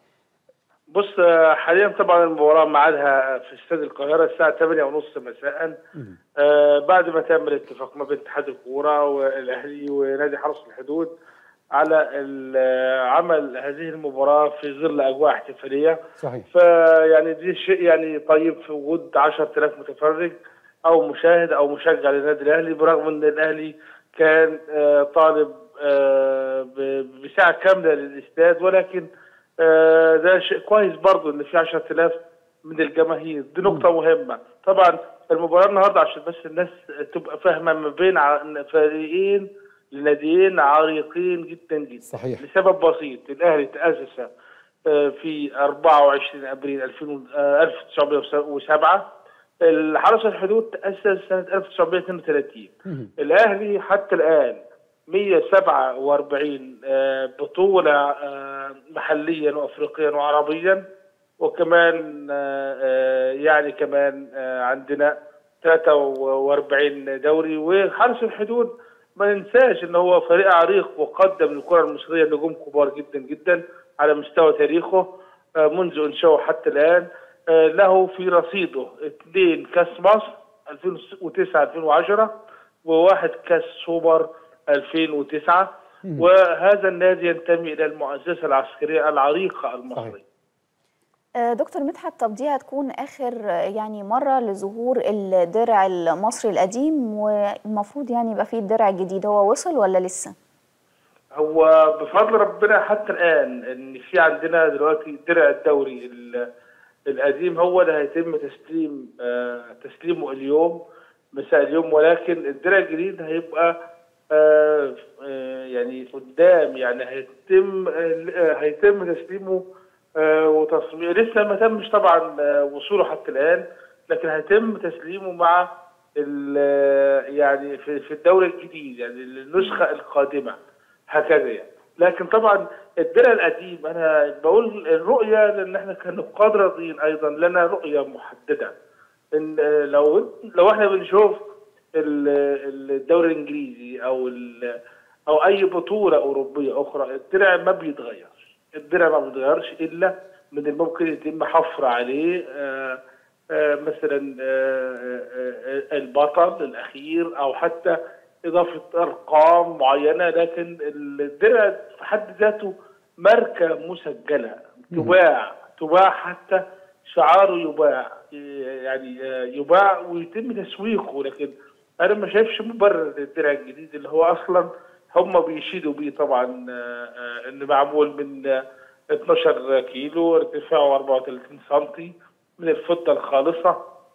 بص آه، حاليا طبعا المباراه ميعادها في استاد القاهره الساعه 8:30 مساء آه، بعد ما تم الاتفاق ما بين اتحاد الكوره والاهلي ونادي حرس الحدود على ال- آه، عمل هذه المباراه في ظل اجواء احتفاليه صحيح فيعني دي شيء يعني طيب في وجود 10000 متفرج او مشاهد او مشجع للنادي الاهلي برغم ان الاهلي كان آه، طالب آه، ب- بساعه كامله للاستاد ولكن آه، ده شيء كويس برضه ان في 10000 من الجماهير دي نقطه مهمه طبعا المباراه النهارده عشان بس الناس تبقى فاهمه ما بين ع- فريقين لناديين عريقين جدا جدا صحيح. لسبب بسيط الاهلي تاسس آه، في 24 ابريل 2000 آه، 1907 الحرس الحدود تاسس سنه 1932 الاهلي حتى الان 147 آه، بطوله آه، محليا وافريقيا وعربيا وكمان آه، آه، يعني كمان آه، عندنا 43 دوري وحرس الحدود ما ننساش ان هو فريق عريق وقدم للكره المصريه نجوم كبار جدا جدا على مستوى تاريخه آه، منذ انشائه حتى الان آه، له في رصيده اثنين كاس مصر 2009 2010 وواحد كاس سوبر 2009 وهذا النادي ينتمي الى المؤسسه العسكريه العريقه المصريه آه، دكتور مدحت طب دي هتكون آخر آه، يعني مرة لظهور الدرع المصري القديم والمفروض يعني يبقى فيه الدرع الجديد هو وصل ولا لسه؟ هو بفضل ربنا حتى الان ان في عندنا دلوقتي درع الدوري ال- القديم هو اللي هيتم تسليم آه، تسليمه اليوم مساء اليوم ولكن الدرع الجديد هيبقى آه، آه، يعني قدام يعني هيتم آه، هيتم تسليمه آه، وتصميمه لسه ما تمش طبعا آه، وصوله حتى الان لكن هيتم تسليمه مع ال- يعني في في الدوري الجديد يعني النسخه القادمه هكذا يعني لكن طبعا الدرع القديم انا بقول الرؤيه لان احنا كنقاد راضيين ايضا لنا رؤيه محدده ان آه، لو لو احنا بنشوف ال- الدوري الانجليزي او ال- او اي بطوله اوروبيه اخرى الدرع ما بيتغيرش الدرع ما بيتغيرش الا من الممكن يتم حفر عليه آه، آه، مثلا آه، آه، آه، البطل الاخير او حتى اضافه ارقام معينه لكن الدرع في حد ذاته ماركه مسجله تباع تباع حتى شعاره يباع يعني يباع ويتم تسويقه لكن انا ما شايفش مبرر للدرع الجديد اللي هو اصلا هم بيشيدوا بيه طبعا آه، آه، انه معمول من آه، 12 كيلو ارتفاعه 34 سم من الفضه الخالصه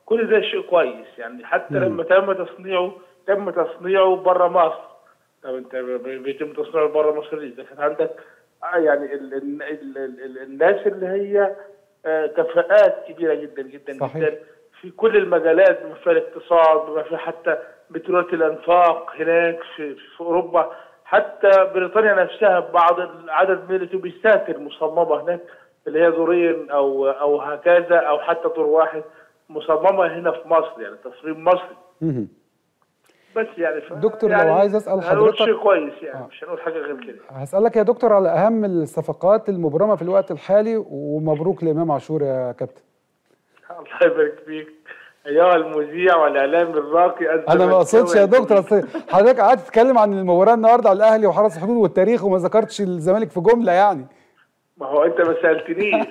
كل ده شيء كويس يعني حتى لما تم تصنيعه تم تصنيعه بره مصر طب انت ب- بيتم تصنيعه بره مصر ليه؟ ده كان عندك آه يعني ال ال ال ال ال الناس اللي هي آه كفاءات كبيره جدا جدا صحيح. جدا في كل المجالات بما فيها الاقتصاد بما فيها حتى بترولة الانفاق هناك في, في اوروبا حتى بريطانيا نفسها بعض العدد من الاتوبيسات المصممه هناك اللي هي دورين او او هكذا او حتى دور واحد مصممه هنا في مصر يعني تصميم مصري مهم. بس يعني ف... دكتور، لو يعني عايز أسأل هنقول حضرتك- شيء كويس يعني آه. مش هنقول حاجه غير كده هسألك يا دكتور على أهم الصفقات المبرمة في الوقت الحالي ومبروك لإمام عاشور يا كابتن الله يبارك فيك ايها المذيع والاعلام الراقي أنت أنا ما أقصدش يا مستوى دكتور أصل حضرتك قعدت تتكلم عن المباراة النهاردة على الأهلي وحرس الحدود والتاريخ وما ذكرتش الزمالك في جملة يعني ما هو انت ما سالتنيش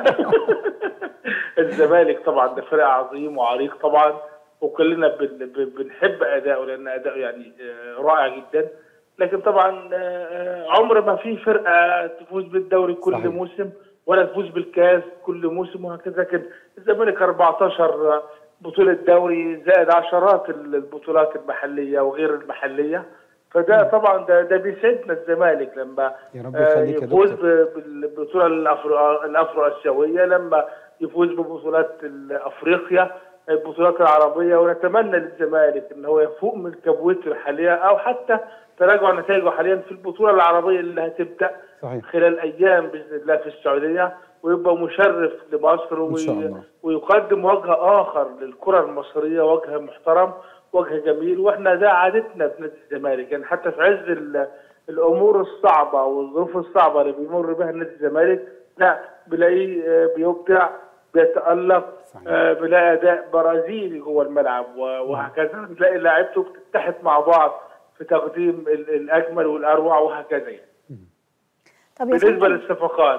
الزمالك طبعا ده فريق عظيم وعريق طبعا وكلنا بن- بن- بنحب اداؤه لان اداؤه يعني آه، رائع جدا لكن طبعا آه، عمر ما في فرقه تفوز بالدوري كل صحيح. موسم ولا تفوز بالكاس كل موسم وهكذا لكن الزمالك 14 بطوله دوري زائد عشرات البطولات المحليه وغير المحليه فده طبعا ده ده بيسعدنا الزمالك لما يا رب آه، يخليك يا يفوز دكتور. ب- بالبطوله الافرو الافرو اسيويه لما يفوز ببطولات ال- افريقيا البطولات العربيه ونتمنى للزمالك ان هو يفوق من كبوته الحاليه او حتى تراجع نتائجه حاليا في البطوله العربيه اللي هتبدا صحيح خلال ايام باذن الله في السعوديه ويبقى مشرف لمصر إن شاء وي- الله. ويقدم وجه اخر للكره المصريه وجه محترم وجه جميل واحنا ده عادتنا في نادي الزمالك يعني حتى في عز ال- الامور الصعبه والظروف الصعبه اللي بيمر بها نادي الزمالك لا بلاقيه آه، بيبدع بيتالق صحيح. آه، بلاقي اداء برازيلي جوه الملعب و- وهكذا بتلاقي لاعيبته بتتحد مع بعض في تقديم ال- الاجمل والاروع وهكذا يعني. طب يا بالنسبه فندم للصفقات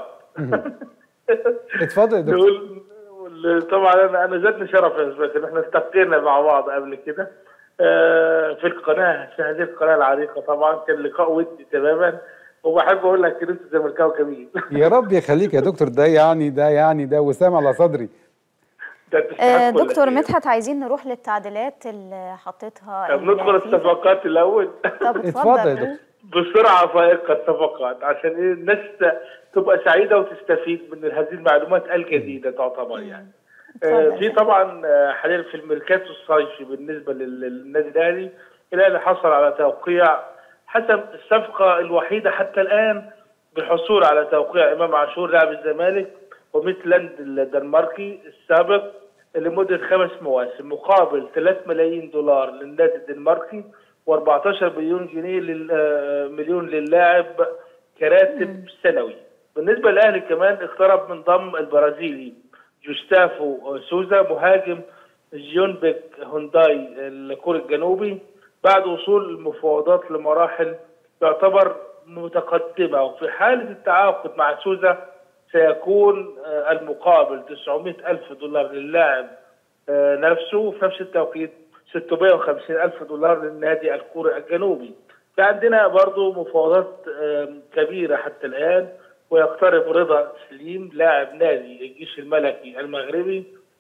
اتفضل يا دكتور نقول وال- طبعا انا انا جاتني شرف يا زبيت ان احنا التقينا مع بعض قبل كده آه، في القناه في هذه القناه العريقه طبعا كان لقاء ودي تماما وبحب اقول لك ان انت زملكاوي جميل يا رب يخليك يا دكتور ده يعني ده يعني ده وسام على صدري ده تستحق آه، كل دكتور خير. مدحت عايزين نروح للتعديلات اللي حطيتها طب ندخل الفيفا. الصفقات الاول طب اتفضل يا اتفضل دكتور. بسرعه فائقه الصفقات عشان ايه الناس تبقى سعيده وتستفيد من هذه المعلومات الجديده تعتبر يعني آه، اتفضل. في طبعا آه، حاليا في الميركاتو الصيفي بالنسبه لل- للنادي الاهلي الاهلي حصل على توقيع حسب الصفقه الوحيده حتى الان بالحصول على توقيع امام عاشور لاعب الزمالك وميتلاند الدنماركي السابق لمده خمس مواسم مقابل 3 ملايين دولار للنادي الدنماركي و14 مليون جنيه لل- آه، مليون للاعب كراتب سنوي بالنسبه للاهلي كمان اقترب من ضم البرازيلي جوستافو سوزا مهاجم جيونبيك هونداي الكوري الجنوبي بعد وصول المفاوضات لمراحل تعتبر متقدمة وفي حالة التعاقد مع سوزا سيكون آه، المقابل 900 ألف دولار للاعب آه، نفسه وفي نفس التوقيت 650 ألف دولار للنادي الكوري الجنوبي في عندنا برضو مفاوضات آه، كبيرة حتى الآن ويقترب رضا سليم لاعب نادي الجيش الملكي المغربي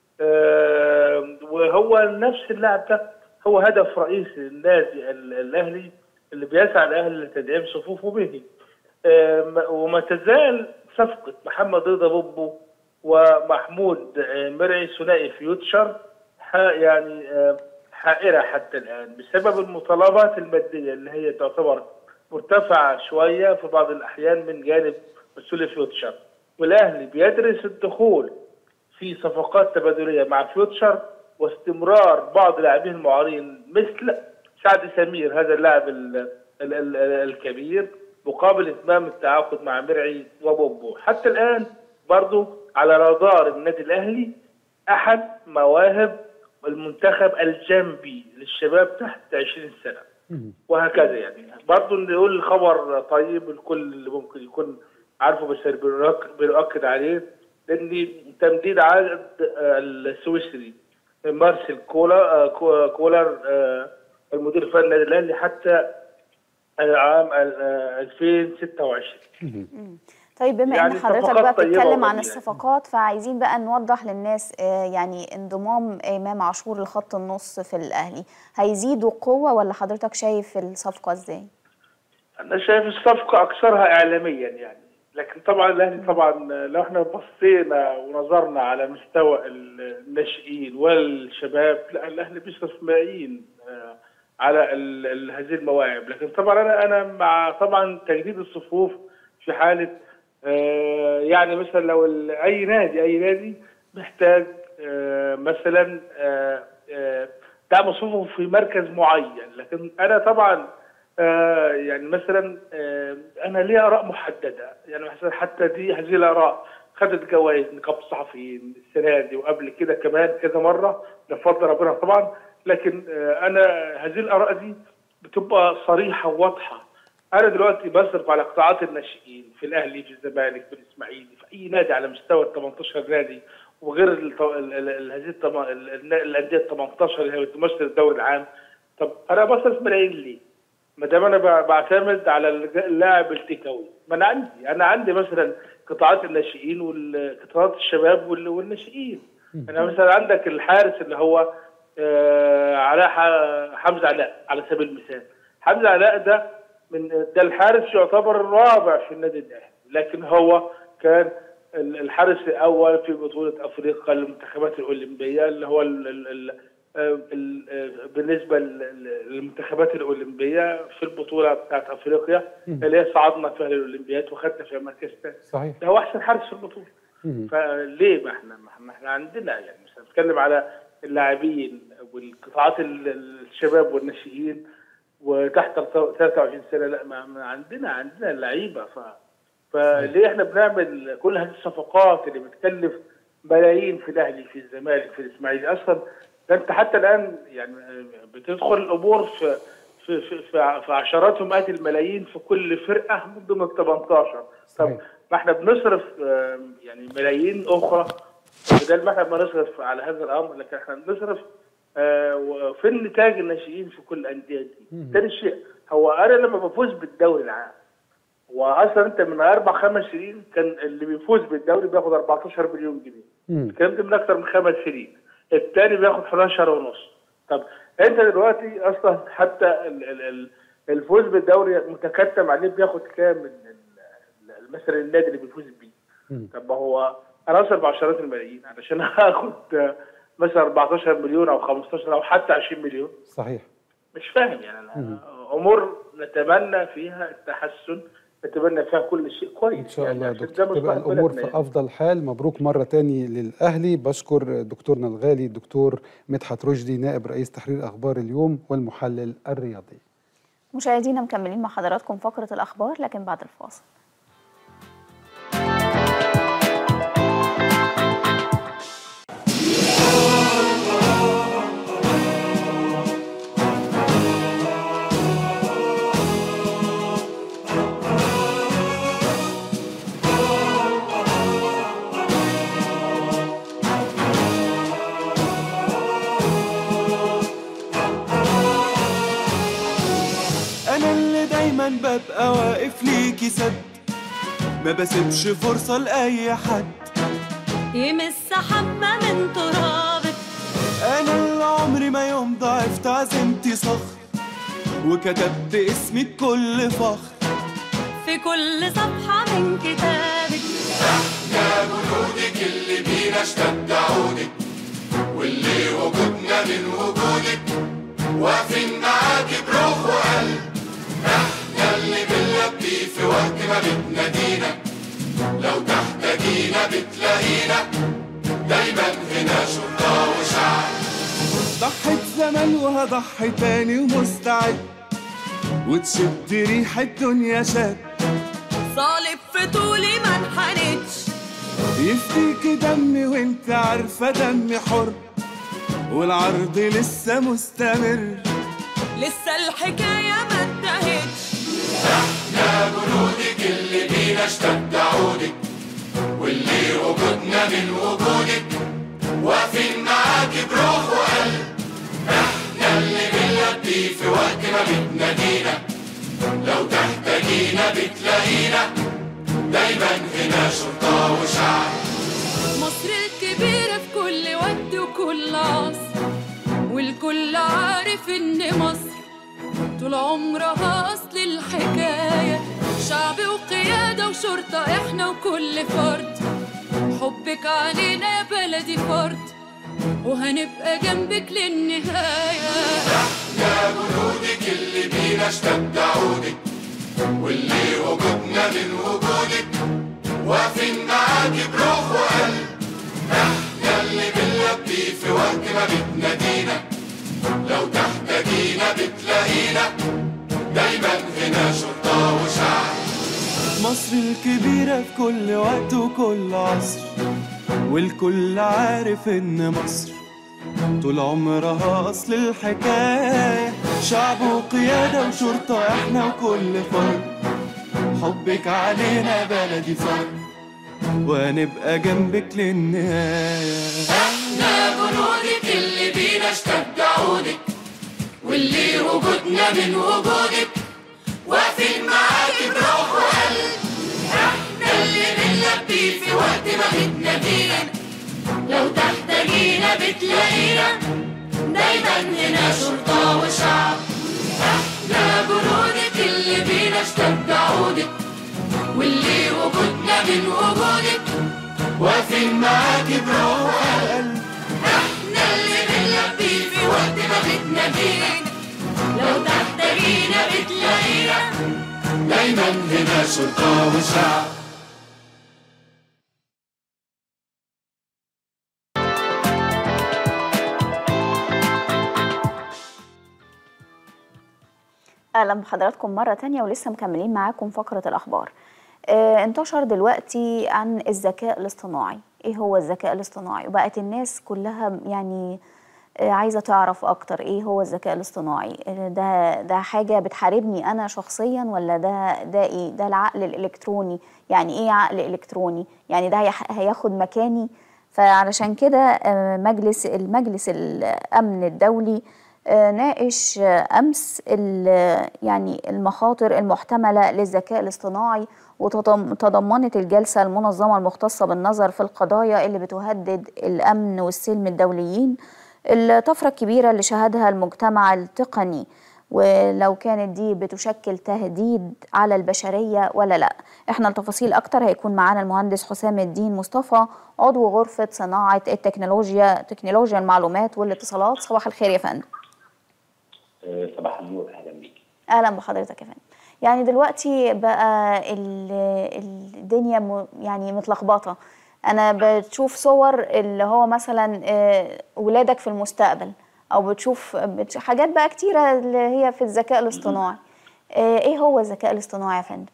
آه، وهو نفس اللاعب ده هو هدف رئيسي للنادي ال- الاهلي اللي بيسعى الاهلي لتدعيم صفوفه به آم، وما تزال صفقه محمد رضا بوبو ومحمود آه، مرعي ثنائي فيوتشر ح- يعني آه، حائره حتى الان بسبب المطالبات الماديه اللي هي تعتبر مرتفعه شويه في بعض الاحيان من جانب مسؤولي فيوتشر والاهلي بيدرس الدخول في صفقات تبادليه مع فيوتشر واستمرار بعض اللاعبين المعارين مثل سعد سمير هذا اللاعب ال- ال- ال- الكبير مقابل اتمام التعاقد مع مرعي وبوبو حتى الان برضو على رادار النادي الاهلي احد مواهب المنتخب الجنبي للشباب تحت 20 سنه وهكذا يعني برضه نقول خبر طيب الكل اللي ممكن يكون عارفه بس بنؤك- بنؤكد عليه لان تمديد عقد آه، السويسري مارسيل كولا آه، كو- كولر آه، المدير الفني للنادي الاهلي حتى آه، عام ال- آه، 2026 طيب بما يعني ان حضرتك صفقات بقى طيبة بتتكلم عن وجميلة. الصفقات فعايزين بقى نوضح للناس آه، يعني انضمام امام عاشور لخط النص في الاهلي هيزيدوا قوه ولا حضرتك شايف الصفقه ازاي؟ انا شايف الصفقه اكثرها اعلاميا يعني لكن طبعا الاهلي طبعا لو احنا بصينا ونظرنا على مستوى الناشئين والشباب لا الاهلي بيصرف ملايين آه، على ال- ال- هذه المواهب لكن طبعا انا انا مع طبعا تجديد الصفوف في حاله آه، يعني مثلا لو ال- اي نادي اي نادي محتاج آه، مثلا آه، آه، دعم صفوفه في مركز معين لكن انا طبعا آه، يعني مثلا آه، انا لي اراء محدده يعني مثلا حتى دي هذه الاراء خدت جوائز نقابه الصحفيين السنه دي وقبل كده كمان كذا مره بفضل ربنا طبعا لكن آه، انا هذه الاراء دي بتبقى صريحه وواضحه انا دلوقتي بصرف على قطاعات الناشئين في الاهلي في الزمالك في الاسماعيلي في اي نادي على مستوى ال 18 نادي وغير الط- ال- ال- ال- هذه الطم- ال- ال- الانديه ال 18 اللي هي بتمثل الدوري العام طب انا بصرف ملايين ليه؟ ما دام انا ب- بعتمد على الج- اللاعب التكوي ما انا عندي انا عندي مثلا قطاعات الناشئين وقطاعات الشباب وال- والناشئين انا مثلا عندك الحارس اللي هو آه، علاء ح- حمزه علاء على سبيل المثال حمزه علاء ده من ده الحارس يعتبر الرابع في النادي الاهلي لكن هو كان ال- الحارس الاول في بطوله افريقيا للمنتخبات الاولمبيه اللي هو ال ال ال آه، ال- آه، بالنسبه لل- للمنتخبات الاولمبيه في البطوله بتاعت افريقيا اللي هي صعدنا فيها للاولمبياد وخدنا فيها مركز ثاني صحيح ده هو احسن حارس في البطوله مم. فليه ما احنا ما احنا عندنا يعني مش هنتكلم على اللاعبين والقطاعات ال- الشباب والناشئين وتحت ال 23 سنه لا ما ما عندنا عندنا لعيبه ف فليه احنا بنعمل كل هذه الصفقات اللي بتكلف ملايين في الاهلي في الزمالك في الاسماعيلي اصلا ده انت حتى الان يعني بتدخل الامور في في في, في, في عشرات ومئات الملايين في كل فرقه من ضمن ال 18 طب صحيح. ما احنا بنصرف آه، يعني ملايين اخرى بدل ما احنا بنصرف على هذا الامر لكن احنا بنصرف آه، وفي النتاج الناشئين في كل الانديه دي. تاني شيء هو انا لما بفوز بالدوري العام واصلا انت من اربع خمس سنين كان اللي بيفوز بالدوري بياخد 14 مليون جنيه مم. الكلام ده من اكثر من خمس سنين الثاني بياخد 11 ونص طب انت دلوقتي اصلا حتى ال- ال- ال- الفوز بالدوري متكتم عليه بياخد كام من ال- ال- مثلا النادي اللي بيفوز بيه مم. طب ما هو انا اصرف بعشرات الملايين علشان اخد آه، مثلا 14 مليون او 15 او حتى 20 مليون صحيح مش فاهم يعني أنا امور نتمنى فيها التحسن نتمنى فيها كل شيء كويس ان شاء يعني الله يا عشان دكتور ده تبقى مستقبل الامور بلدنا في يعني. افضل حال مبروك مره تاني للاهلي بشكر دكتورنا الغالي الدكتور مدحت رشدي نائب رئيس تحرير اخبار اليوم والمحلل الرياضي مشاهدينا مكملين مع حضراتكم فقره الاخبار لكن بعد الفاصل انا اللي دايما ببقى واقف ليكي سد ما بسيبش فرصة لأي حد يمس حبة من ترابك انا اللي عمري ما يوم ضعفت عزمتي صخر وكتبت اسمي بكل فخر في كل صفحة من كتابك ضحيت زمان وهضحي تاني ومستعد وتشد ريح الدنيا شد صالب في طولي ما انحنتش يفديك دمي وانت عارفة دمي حر والعرض لسه مستمر لسه الحكاية ما انتهتش دايما هنا شرطة وشعب مصر الكبيرة في كل وقت وكل عصر والكل عارف إن مصر طول عمرها أصل الحكاية شعب وقيادة وشرطة إحنا وكل فرد حبك علينا يا بلدي فرد وهنبقى جنبك للنهاية يا جنودك اللي بينا اشتد عودك واللي وجودنا من وجودك واقفين معاكي بروح وقلب احنا اللي بنلبي في وقت ما بتنادينا لو تحتاجينا بتلاقينا دايما هنا شرطة وشعب مصر الكبيرة في كل وقت وكل عصر والكل عارف إن مصر طول عمرها أصل الحكاية شعب وقيادة وشرطة إحنا وكل فرد حبك علينا بلدي فرد وهنبقى جنبك للنهاية احنا جنودك اللي بينا اشتد عودك واللي وجودنا من وجودك واقفين معاكي بروح وقلب احنا اللي بنلبي في وقت ما بتنادينا لو تحتاجينا بتلاقينا دايما هنا شرطة وشعب احنا جنودك اللي بينا اشتد عودك واللي وجودنا من وجودك واقفين معاكي بروح وقلب احنا اللي بنلبي في وقت ما بتنادينا لو تحتاجينا بتلاقينا دايما هنا شرطة وشعب اهلا بحضراتكم مره تانية ولسه مكملين معاكم فقره الاخبار آه انتشر دلوقتي عن الذكاء الاصطناعي ايه هو الذكاء الاصطناعي وبقت الناس كلها يعني آه عايزه تعرف اكتر ايه هو الذكاء الاصطناعي آه ده ده حاجه بتحاربني انا شخصيا ولا ده ده ايه ده العقل الالكتروني يعني ايه عقل الكتروني يعني ده هيح- هياخد مكاني فعلشان كده آه، مجلس المجلس الامن الدولي آه، ناقش آه، امس ال- يعني المخاطر المحتمله للذكاء الاصطناعي وتضمنت الجلسه المنظمه المختصه بالنظر في القضايا اللي بتهدد الامن والسلم الدوليين الطفره الكبيره اللي شهدها المجتمع التقني ولو كانت دي بتشكل تهديد على البشريه ولا لا احنا التفاصيل اكتر هيكون معانا المهندس حسام الدين مصطفى عضو غرفه صناعه التكنولوجيا تكنولوجيا المعلومات والاتصالات صباح الخير يا فندم آه، صباح النور اهلا بيك اهلا بحضرتك يا فندم يعني دلوقتي بقى ال- الدنيا م- يعني متلخبطه انا بتشوف صور اللي هو مثلا آه، ولادك في المستقبل او بتشوف بتش- حاجات بقى كتيره اللي هي في الذكاء الاصطناعي آه، ايه هو الذكاء الاصطناعي يا فندم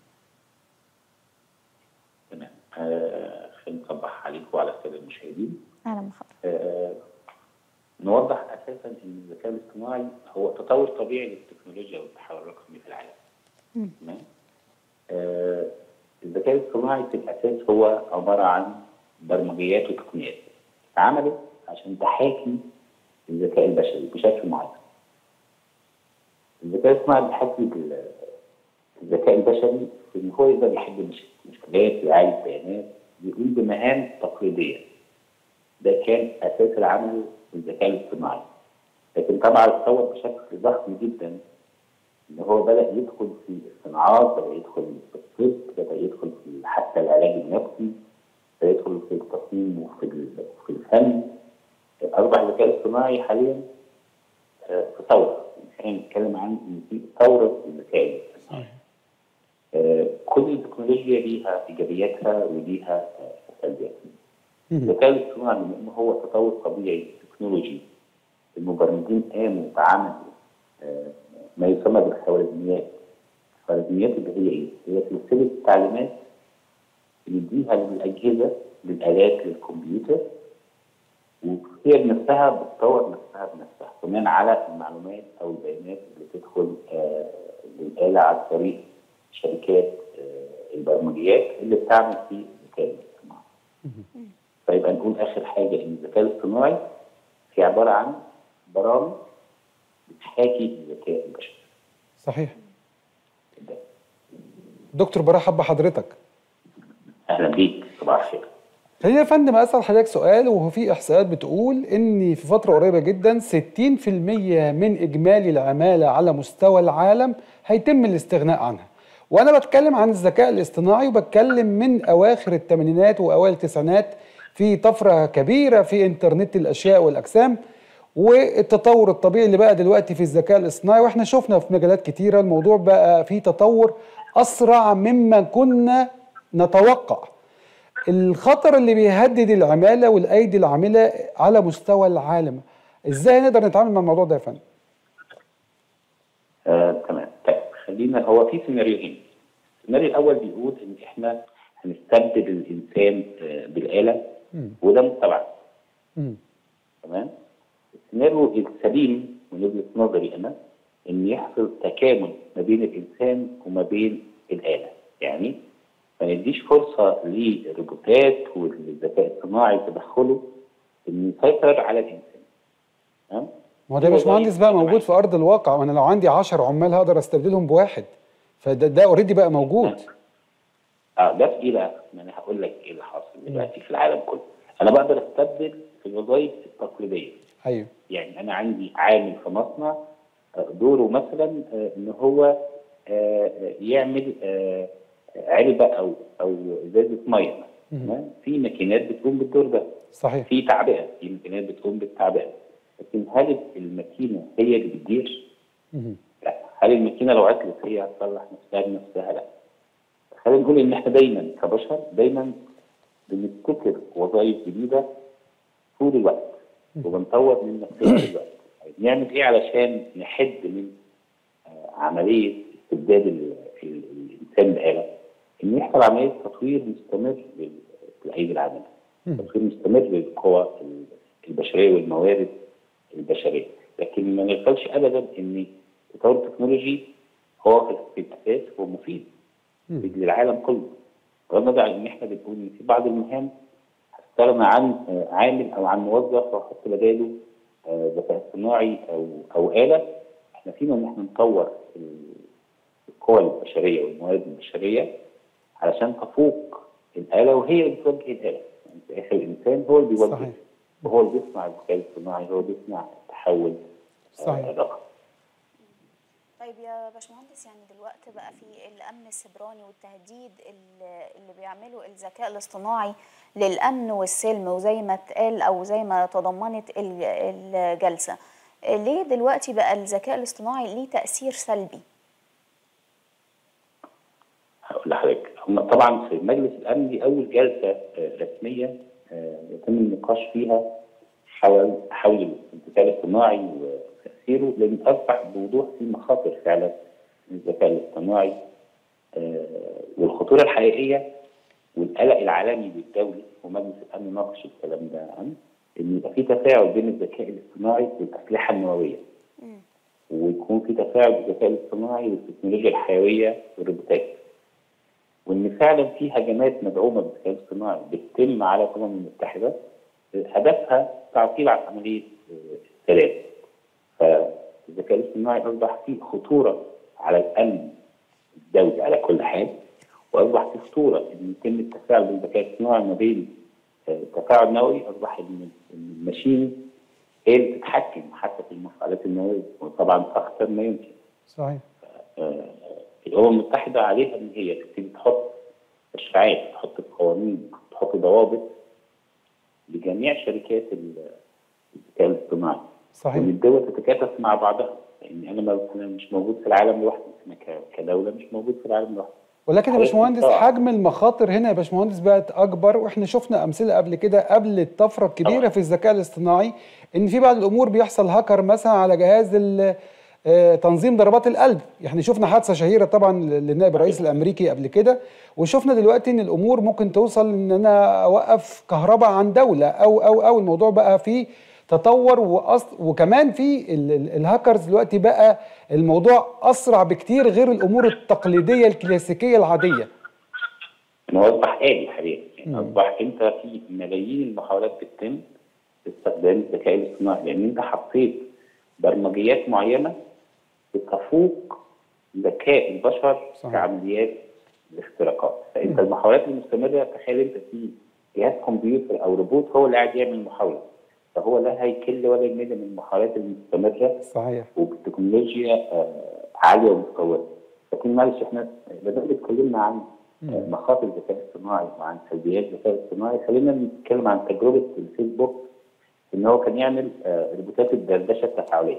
تمام آه، خلينا نصبح عليك وعلى الساده المشاهدين اهلا بحضرتك آه، نوضح اساسا ان الذكاء الاصطناعي هو تطور طبيعي للتكنولوجيا والتحول الرقمي في العالم تمام آه، الذكاء الاصطناعي في الاساس هو عباره عن برمجيات وتقنيات اتعملت عشان تحاكي الذكاء البشري بشكل معين الذكاء الاصطناعي بيحاكي ال- الذكاء البشري في ان هو يقدر يحل مش- مشكلات يعالج بيانات يقوم بمهام تقليديه ده كان اساس العمل في الذكاء الاصطناعي لكن طبعا اتطور بشكل ضخم جدا ان هو بدا يدخل في الصناعات بدا يدخل في الطب بدا يدخل في حتى العلاج النفسي بدا يدخل في التصميم وفي ال- في الفن اصبح الذكاء الاصطناعي حاليا آه، في ثوره خلينا نتكلم عن ان في ثوره الذكاء الاصطناعي آه، كل التكنولوجيا ليها ايجابياتها وليها آه، سلبياتها الذكاء الاصطناعي بما انه هو تطور طبيعي تكنولوجي المبرمجين قاموا بعمل آه، ما يسمى بالخوارزميات الخوارزميات اللي هي ايه؟ هي سلسله تعليمات بنديها للاجهزه للالات للكمبيوتر وهي بنفسها بتطور نفسها بنفسها بناء على المعلومات او البيانات اللي تدخل آه، للاله عن طريق شركات آه، البرمجيات اللي بتعمل في الذكاء الاصطناعي. فيبقى نقول اخر حاجه ان الذكاء الاصطناعي هي عباره عن برامج بتحاكي الذكاء البشري. صحيح دكتور براء حب حضرتك اهلا بيك صباح الخير خلينا يا فندم اسال حضرتك سؤال وهو في احصائيات بتقول ان في فتره قريبه جدا 60% من اجمالي العماله على مستوى العالم هيتم الاستغناء عنها وانا بتكلم عن الذكاء الاصطناعي وبتكلم من اواخر الثمانينات واوائل التسعينات في طفره كبيره في انترنت الاشياء والاجسام والتطور الطبيعي اللي بقى دلوقتي في الذكاء الاصطناعي واحنا شفنا في مجالات كتيره الموضوع بقى فيه تطور اسرع مما كنا نتوقع الخطر اللي بيهدد العماله والايدي العامله على مستوى العالم ازاي نقدر نتعامل مع الموضوع ده يا فندم آه، تمام طيب خلينا هو في سيناريوهين السيناريو الاول بيقول ان احنا هنستبدل الانسان آه، بالاله وده مستبعد مم. تمام السيناريو السليم من وجهه نظري انا ان يحصل تكامل ما بين الانسان وما بين الاله يعني ما نديش فرصه للروبوتات والذكاء الصناعي تدخله انه يسيطر على الانسان تمام ما هو ده يا باشمهندس بقى موجود في ارض الواقع وانا لو عندي 10 عمال هقدر استبدلهم بواحد فده ده اوريدي بقى موجود اه ده في ايه بقى؟ ما انا هقول لك ايه اللي حاصل دلوقتي في العالم كله. انا بقدر استبدل في الوظائف التقليديه. ايوه يعني انا عندي عامل في مصنع آه، دوره مثلا آه، ان هو آه، آه، يعمل آه، علبه او او ازازه ميه مثلا. مم. تمام؟ في ماكينات بتقوم بالدور ده. صحيح في تعبئه في ماكينات بتقوم بالتعبئه. لكن هل الماكينه هي اللي بتدير؟ مم. لا هل الماكينه لو عطلت هي هتصلح نفسها بنفسها؟ لا خلينا نقول ان احنا دايما كبشر دايما بنبتكر وظائف جديده طول الوقت وبنطور من نفسنا طول الوقت نعمل ايه علشان نحد من آه، عمليه استبداد ال- ال- الانسان باله ان يحصل عمليه تطوير مستمر لل- للايدي العامله تطوير مستمر للقوى ال- البشريه والموارد البشريه لكن ما نغفلش ابدا ان التطور التكنولوجي هو في في الاساس هو مفيد للعالم كله بغض النظر عن ان احنا بنقول ان في بعض المهام هتستغنى عن آه، عامل او عن موظف واحط بداله آه، ذكاء اصطناعي او او اله احنا فينا ان احنا نطور ال- القوى البشريه والموارد البشريه علشان تفوق الاله وهي اللي بتوجه الاله يعني في الاخر الانسان هو اللي بيوجه صحيح. وهو اللي بيصنع الذكاء الاصطناعي هو اللي بيصنع التحول صحيح. الرقمي طيب يا باشمهندس يعني دلوقتي بقى في الامن السيبراني والتهديد اللي اللي بيعمله الذكاء الاصطناعي للامن والسلم وزي ما اتقال او زي ما تضمنت ال- الجلسه ليه دلوقتي بقى الذكاء الاصطناعي ليه تاثير سلبي هقول لحضرتك هم طبعا في مجلس الامن دي اول جلسه آه، رسميه آه، يتم النقاش فيها حول حول الذكاء الاصطناعي وتاثيره لان اصبح بوضوح في مخاطر فعلا من الذكاء الاصطناعي آه، والخطوره الحقيقيه والقلق العالمي والدولي ومجلس الامن ناقش الكلام ده عن ان يبقى في تفاعل بين الذكاء الاصطناعي والاسلحه النوويه ويكون في تفاعل بالذكاء الاصطناعي والتكنولوجيا الحيويه والروبوتات وان فعلا في هجمات مدعومه بالذكاء الاصطناعي بتتم على الامم المتحده هدفها تعطيل على عمليه آه، السلام فالذكاء الاصطناعي اصبح فيه خطوره على الامن الدولي على كل حال واصبح في خطوره ان يتم التفاعل بالذكاء الاصطناعي ما بين آه، تفاعل نووي اصبح ان إن الماشين هي اللي تتحكم حتى في المفاعلات النوويه وطبعا اخطر ما يمكن صحيح آه، الامم المتحده عليها ان هي تبتدي تحط تشريعات تحط قوانين تحط ضوابط لجميع شركات ال- الذكاء الاصطناعي صحيح وان الدول تتكاتف مع بعضها لان انا ما انا مش موجود في العالم لوحدي انا ك- كدوله مش موجود في العالم لوحدي ولكن يا حضرتك باشمهندس طبعاً. حجم المخاطر هنا يا باشمهندس بقت اكبر واحنا شفنا امثله قبل كده قبل الطفره الكبيره طبعاً. في الذكاء الاصطناعي ان في بعض الامور بيحصل هاكر مثلا على جهاز ال- آه، تنظيم ضربات القلب يعني شفنا حادثه شهيره طبعا للنائب الرئيس الامريكي قبل كده وشفنا دلوقتي ان الامور ممكن توصل ان انا اوقف كهرباء عن دوله او او او الموضوع بقى فيه تطور وأص... وكمان في ال... ال- الهاكرز دلوقتي بقى الموضوع اسرع بكتير غير الامور التقليديه الكلاسيكيه العاديه ان هو اصبح آلي حاليا يعني اصبح انت في ملايين المحاولات بتتم باستخدام الذكاء الاصطناعي لان انت حطيت برمجيات معينه بتفوق ذكاء البشر صحيح. في عمليات الاختراقات فانت المحاولات المستمره تخيل انت في جهاز كمبيوتر او روبوت هو اللي قاعد يعمل محاوله فهو لا هيكل ولا يمل من المحاولات المستمره صحيح وبتكنولوجيا آه، عاليه ومتطوره لكن معلش احنا ما دام اتكلمنا عن آه، مخاطر الذكاء الاصطناعي وعن سلبيات الذكاء الاصطناعي خلينا نتكلم عن تجربه الفيسبوك ان هو كان يعمل آه، روبوتات الدردشه التفاعليه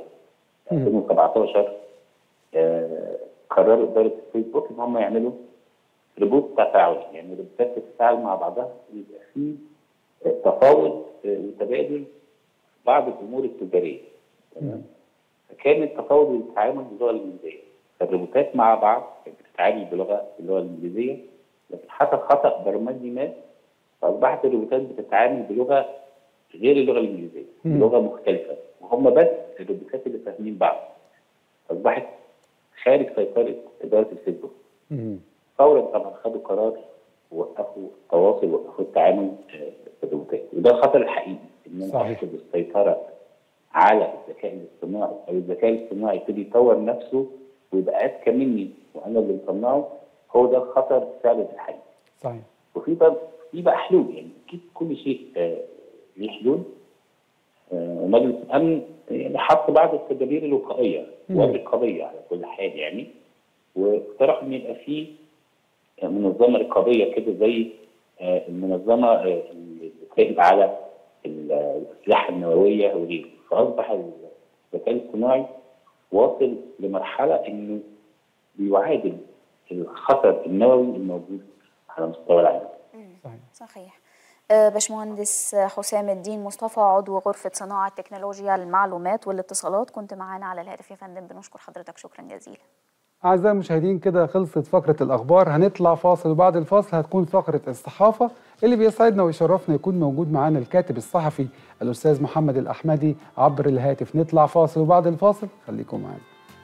2017 آه، قرروا اداره الفيسبوك ان هم يعملوا روبوت تفاعلي يعني روبوتات تتفاعل مع بعضها يبقى في تفاوض آه، وتبادل بعض الامور التجاريه تمام فكان التفاوض والتعامل باللغه الانجليزيه فالروبوتات مع بعض كانت بتتعامل بلغه باللغه الانجليزيه لكن حصل خطا برمجي ما فاصبحت الروبوتات بتتعامل بلغه غير اللغه الانجليزيه مم. بلغه مختلفه وهم بس الروبوتات اللي فاهمين بعض اصبحت خارج سيطره اداره الفيسبوك مم. فورا طبعا خدوا قرار وقفوا التواصل وقفوا التعامل آه، بالروبوتات وده الخطر الحقيقي ان انا صحيح. افقد السيطره على الذكاء الاصطناعي او الذكاء الاصطناعي يبتدي يطور نفسه ويبقى اذكى مني وانا اللي مصنعه هو ده الخطر فعلا الحقيقي صحيح وفي بقى في بقى حلول يعني اكيد كل شيء آه، ليه حلول آه، ومجلس الامن يعني حط بعض التدابير الوقائيه مم. والرقابيه على كل حال يعني واقترح ان يبقى في منظمه رقابيه كده زي آه، المنظمه آه، اللي بتراقب على الاسلحه النوويه وغيره فاصبح الذكاء الاصطناعي واصل لمرحله انه بيعادل الخطر النووي الموجود على مستوى العالم صحيح صحيح آه، باشمهندس حسام الدين مصطفى عضو غرفة صناعة تكنولوجيا المعلومات والاتصالات كنت معانا على الهاتف يا فندم بنشكر حضرتك شكرا جزيلا أعزائي المشاهدين كده خلصت فقرة الأخبار هنطلع فاصل وبعد الفاصل هتكون فقرة الصحافة اللي بيسعدنا ويشرفنا يكون موجود معانا الكاتب الصحفي الأستاذ محمد الأحمدي عبر الهاتف نطلع فاصل وبعد الفاصل خليكم معانا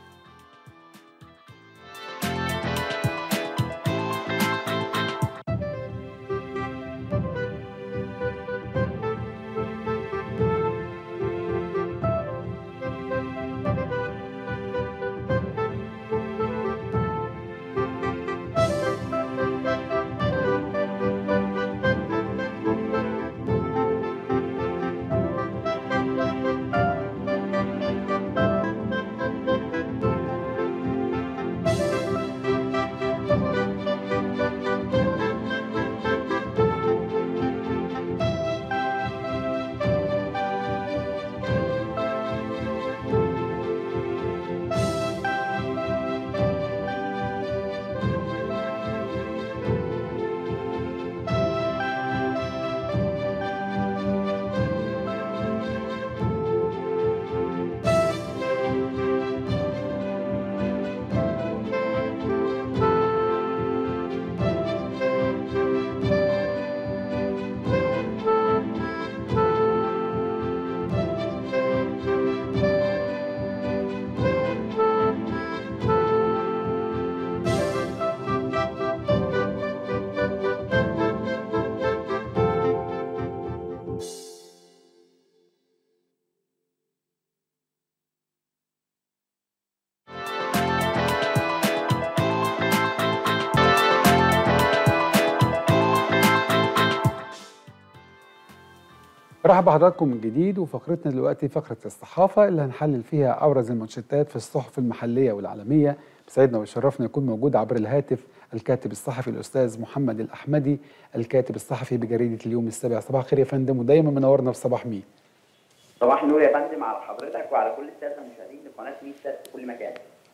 مرحبا بحضراتكم من جديد وفقرتنا دلوقتي فقرة الصحافة اللي هنحلل فيها أبرز المانشيتات في الصحف المحلية والعالمية بسعدنا ويشرفنا يكون موجود عبر الهاتف الكاتب الصحفي الأستاذ محمد الأحمدي الكاتب الصحفي بجريدة اليوم السابع صباح الخير يا فندم ودايما منورنا في صباح مين صباح النور يا فندم على حضرتك وعلى كل الساده المشاهدين لقناه ميسا في كل مكان.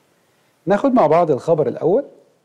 ناخد مع بعض الخبر الأول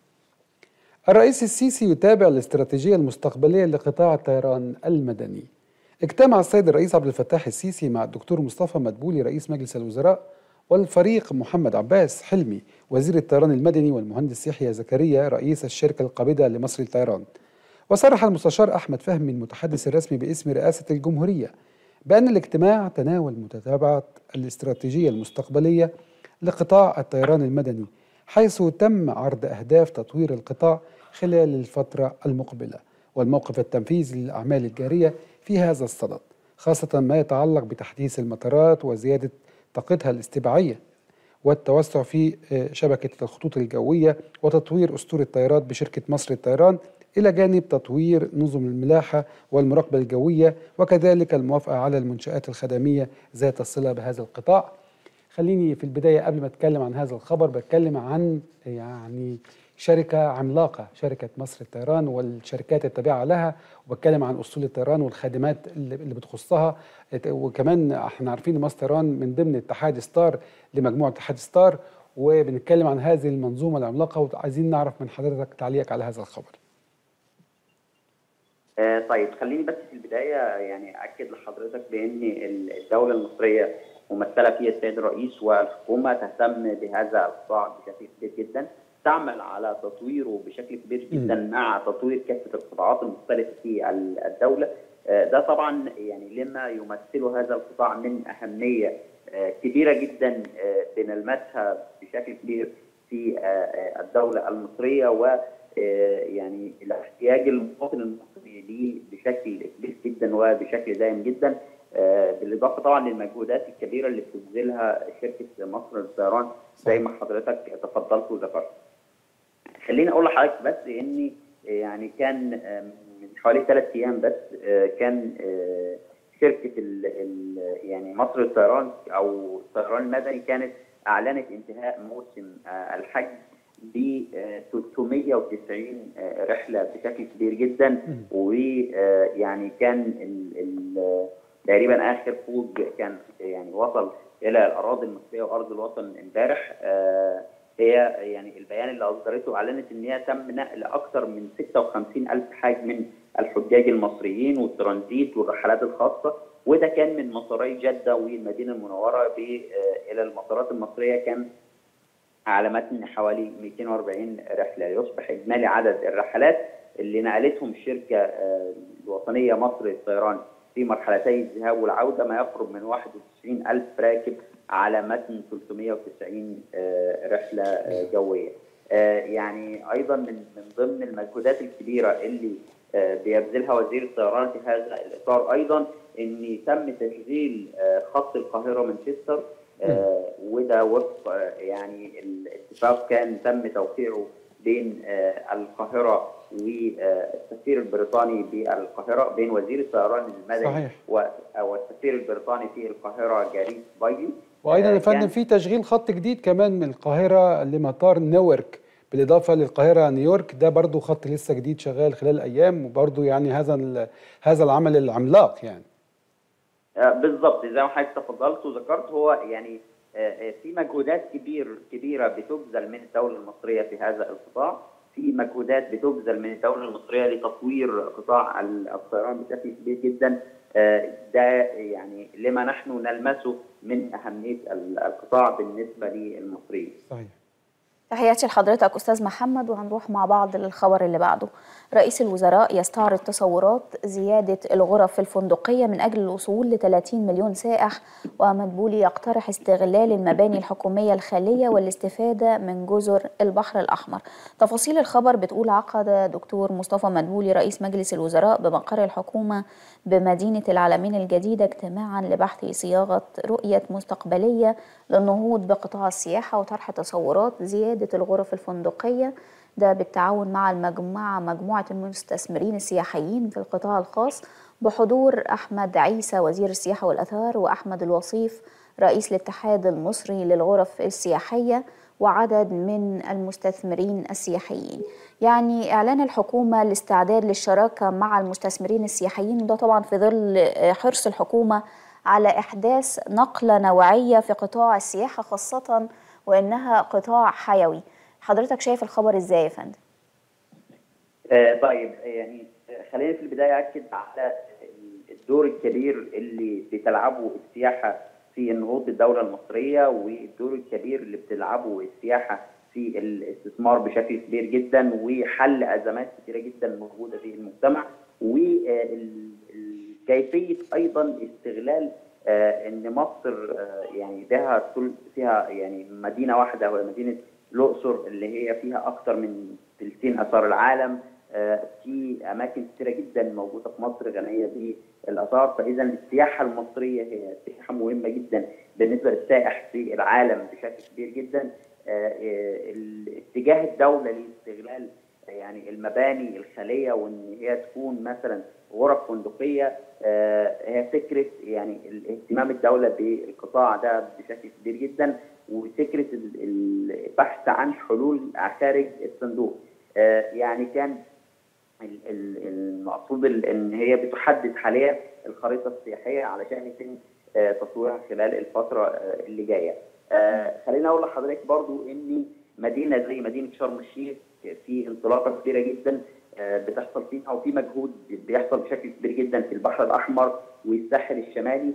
الرئيس السيسي يتابع الاستراتيجية المستقبلية لقطاع الطيران المدني اجتمع السيد الرئيس عبد الفتاح السيسي مع الدكتور مصطفى مدبولي رئيس مجلس الوزراء والفريق محمد عباس حلمي وزير الطيران المدني والمهندس يحيى زكريا رئيس الشركة القابضة لمصر للطيران وصرح المستشار أحمد فهمي المتحدث الرسمي باسم رئاسة الجمهورية بأن الاجتماع تناول متابعة الاستراتيجية المستقبلية لقطاع الطيران المدني حيث تم عرض أهداف تطوير القطاع خلال الفترة المقبلة والموقف التنفيذي للأعمال الجارية في هذا الصدد خاصة ما يتعلق بتحديث المطارات وزيادة طاقتها الاستباعية والتوسع في آه، شبكة الخطوط الجوية وتطوير أسطول الطيارات بشركة مصر للطيران إلى جانب تطوير نظم الملاحة والمراقبة الجوية وكذلك الموافقة على المنشآت الخدمية ذات الصلة بهذا القطاع خليني في البداية قبل ما أتكلم عن هذا الخبر بتكلم عن يعني شركة عملاقة شركة مصر للطيران والشركات التابعة لها وبتكلم عن أسطول الطيران والخدمات اللي اللي بتخصها وكمان احنا عارفين إن مصر طيران من ضمن اتحاد ستار لمجموعة اتحاد ستار وبنتكلم عن هذه المنظومة العملاقة وعايزين نعرف من حضرتك تعليقك على هذا الخبر آه، طيب خليني بس في البدايه يعني اكد لحضرتك بان ال- الدوله المصريه ممثله فيها السيد الرئيس والحكومه تهتم بهذا القطاع بشكل كبير جدا تعمل على تطويره بشكل كبير جدا مع تطوير كافه القطاعات المختلفه في ال- الدوله آه، ده طبعا يعني لما يمثله هذا القطاع من اهميه آه، كبيره جدا آه، بنلمسها بشكل كبير في آه، آه، الدوله المصريه و آه، يعني الاحتياج المواطن المصري ليه بشكل كبير جدا وبشكل دائم جدا آه، بالاضافه طبعا للمجهودات الكبيره اللي بتبذلها شركه مصر للطيران زي ما حضرتك تفضلت وذكرت. خليني اقول لحضرتك بس اني يعني كان آه، من حوالي ثلاث ايام بس آه، كان آه، شركه ال ال يعني مصر للطيران او الطيران المدني كانت اعلنت انتهاء موسم آه، الحج ب 390 آه، رحله بشكل كبير جدا ويعني كان ال- ال- تقريبا اخر فوج كان يعني وصل الى الاراضي المصريه وارض الوطن امبارح آه، هي يعني البيان اللي اصدرته اعلنت ان هي تم نقل اكثر من 56 الف حاج من الحجاج المصريين والترانزيت والرحلات الخاصه وده كان من مطاري جده والمدينه المنوره ب- آه، الى المطارات المصريه كان على متن حوالي 240 رحله يصبح اجمالي عدد الرحلات اللي نقلتهم الشركه آه، الوطنيه مصر للطيران في مرحلتي الذهاب والعوده ما يقرب من 91 الف راكب على متن 390 آه، رحله آه، جويه. آه، يعني ايضا من من ضمن المجهودات الكبيره اللي آه، بيبذلها وزير الطيران في هذا الاطار ايضا ان تم تشغيل آه، خط القاهره مانشستر آه، وده وفق آه، يعني الاتفاق كان تم توقيعه بين آه، القاهره والسفير البريطاني بالقاهره بين وزير الطيران المدني صحيح. و- والسفير البريطاني في القاهره جاريس بايلي وايضا آه، يا فندم كان- في تشغيل خط جديد كمان من القاهره لمطار نيويورك بالاضافه للقاهره نيويورك ده برضو خط لسه جديد شغال خلال ايام وبرضو يعني هذا ال- هذا العمل العملاق يعني آه، بالضبط زي ما حضرتك تفضلت وذكرت هو يعني آه، آه، في مجهودات كبير كبيره بتبذل من الدوله المصريه في هذا القطاع في مجهودات بتبذل من الدوله المصريه لتطوير قطاع ال- الطيران بشكل كبير جدا آه، ده يعني لما نحن نلمسه من اهميه ال- القطاع بالنسبه للمصريين صحيح تحياتي لحضرتك أستاذ محمد وهنروح مع بعض للخبر اللي بعده رئيس الوزراء يستعرض تصورات زيادة الغرف الفندقية من أجل الوصول ل 30 مليون سائح ومدبولي يقترح استغلال المباني الحكومية الخالية والاستفادة من جزر البحر الأحمر تفاصيل الخبر بتقول عقد دكتور مصطفى مدبولي رئيس مجلس الوزراء بمقر الحكومة بمدينة العالمين الجديدة اجتماعا لبحث صياغة رؤية مستقبلية للنهوض بقطاع السياحة وطرح تصورات زيادة الغرف الفندقية ده بالتعاون مع المجموعة مجموعة المستثمرين السياحيين في القطاع الخاص بحضور أحمد عيسى وزير السياحة والأثار وأحمد الوصيف رئيس الاتحاد المصري للغرف السياحية وعدد من المستثمرين السياحيين يعني إعلان الحكومة الاستعداد للشراكة مع المستثمرين السياحيين وده طبعا في ظل حرص الحكومة على إحداث نقلة نوعية في قطاع السياحة خاصة وإنها قطاع حيوي حضرتك شايف الخبر إزاي يا فندم؟ آه، طيب يعني آه، خلينا في البدايه اكد على الدور الكبير اللي بتلعبه السياحه في النهوض بالدوله المصريه والدور الكبير اللي بتلعبه السياحه في الاستثمار بشكل كبير جدا وحل ازمات كثيره جدا موجوده في المجتمع وكيفيه ايضا استغلال آه، ان مصر آه، يعني بها ثلث- فيها يعني مدينه واحده وهي مدينه الاقصر اللي هي فيها اكثر من ثلثين اثار العالم آه، في اماكن كثيره جدا موجوده في مصر غنيه الاثار فاذا السياحه المصريه هي سياحه مهمه جدا بالنسبه للسائح في العالم بشكل كبير جدا آه، آه، ال- اتجاه الدوله لاستغلال يعني المباني الخاليه وان هي تكون مثلا غرف فندقيه آه، هي فكره يعني اهتمام الدوله بالقطاع ده بشكل كبير جدا وفكره ال- البحث عن حلول خارج الصندوق آه، يعني كان ال- ال- المقصود ال- ان هي بتحدد حاليا الخريطه السياحيه علشان يتم آه، تطويرها خلال الفتره آه، اللي جايه. آه، خليني اقول لحضرتك برضو ان مدينه زي مدينه شرم الشيخ في انطلاقه كبيره جدا آه، بتحصل فيها وفي مجهود بيحصل بشكل كبير جدا في البحر الاحمر والساحل الشمالي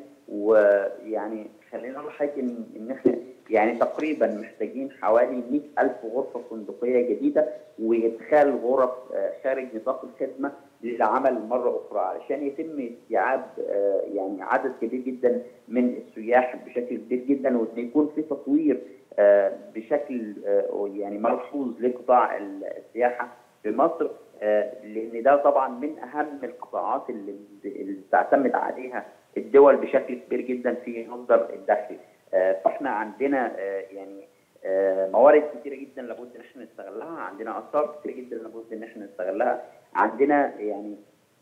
ويعني خلينا نقول لحضرتك ان ان احنا يعني تقريبا محتاجين حوالي 100000 غرفه فندقيه جديده وادخال غرف آه، خارج نطاق الخدمه للعمل مره اخرى علشان يتم استيعاب آه، يعني عدد كبير جدا من السياح بشكل كبير جدا وان يكون في تطوير آه، بشكل آه، يعني ملحوظ لقطاع السياحه في مصر آه، لان ده طبعا من اهم القطاعات اللي اللي بتعتمد عليها الدول بشكل كبير جدا في مصدر الدخل آه، فاحنا عندنا آه، يعني آه، موارد كتيره جدا لابد ان احنا نستغلها عندنا اثار كتيره جدا لابد ان احنا نستغلها عندنا يعني